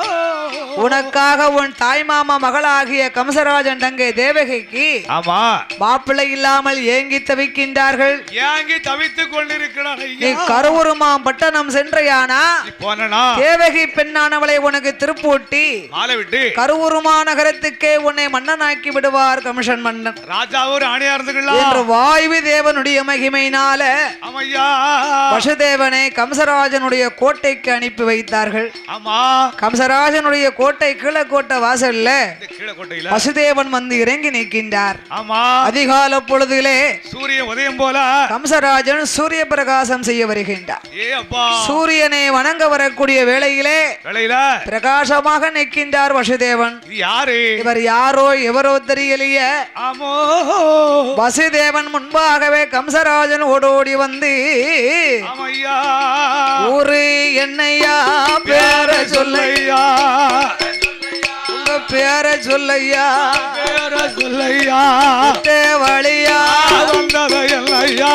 உனக்காக உன் தாய்மாமா மகளாகிய கம்சராஜன் தங்கை தேவகைக்கு ஆமா மாப்பிள்ளை இல்லாமல் ஏங்கி தவிக்கின்றார்கள் ஏங்கி தவித்துக் கொண்டிருக்கிறார் நீ ஐயா கருவுறு திருப்புவனமாம் பட்டணம் சென்றையானா நீ போனா தேவகி பெண்ணானவளை உனக்கு திருப்பூட்டி மாலை விட்டு கருவூருமா நகரத்துக்கே உன்னை மன்னனாக்கி விடுவார் கமிஷன் மன்னன் ராஜாவும் ராணியா என்று இருந்துக்கலாம் வாயுவி தேவனுடைய மகிமையினால ஆமையா வசுதேவனை கம்சராஜனுடைய கோட்டைக்கு அனுப்பி வைத்தார்கள் ஆமா கம்சராஜனுடைய கோட்டை கீழக்கோட்டை வாசல்ல இந்த கீழே கோட்டையில வசுதேவன் வந்து இறங்கி நிற்கின்றார் ஆமா அதிகால பொழுதிலே சூரியன் உதயம் போல கம்சராஜன் சூரிய பிரகாசம் செய்ய வருகின்றார் ஏ அப்பா சூரியனை வணங்க வரக்கூடிய வேளையிலே வேலையில பிரகாசமாக நிற்கின்றார் வசுதேவன் இது யாரு இவர் யாரோ எவரோ தெரியலையே ஆமோ வசுதேவன் முன்பாகவே கம்சராஜன் ஓடோடி வந்து ஆமையா ஊரு என்னையா பேர சொல்லையா சொல்லையா உங்க பேர சொல்லையா பேர சொல்லையா தேவழியா வந்ததை இல்லையா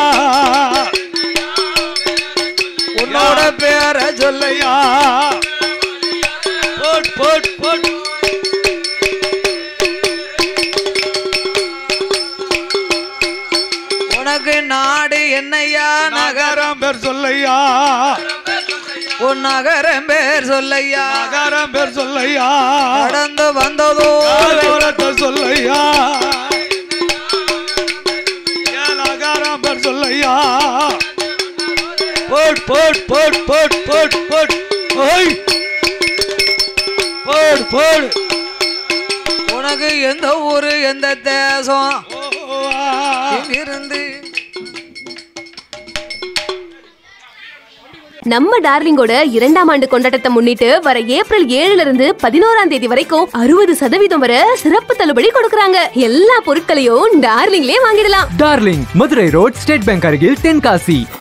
உன்னோட பேர சொல்லையா போட் போட் போட் உனக்கு நாடு என்னையா நகர் நகரம் பேர் சொல்லையா உன் நகரம் பேர் சொல்லையா நகரம் பேர் சொல்லையா கடந்து வந்ததோ காலோரத்தை சொல்லையா என் நகரம் பேர் சொல்லையா போட் போட் போட் போட் போட் போட் ஓய் போட் போட் உனக்கு எந்த ஊரு எந்த தேசம் ஓ, ஆ. இருந்து நம்ம டார்லிங்கோட இரண்டாம் ஆண்டு கொண்டாட்டத்தை முன்னிட்டு வர ஏப்ரல் ஏழுல இருந்து பதினோராம் தேதி வரைக்கும் அறுபது சதவீதம் வரை சிறப்பு தள்ளுபடி கொடுக்கறாங்க எல்லா பொருட்களையும் டார்லிங்லயே வாங்கிடலாம் Darling Madurai road State Bank அருகில் தென்காசி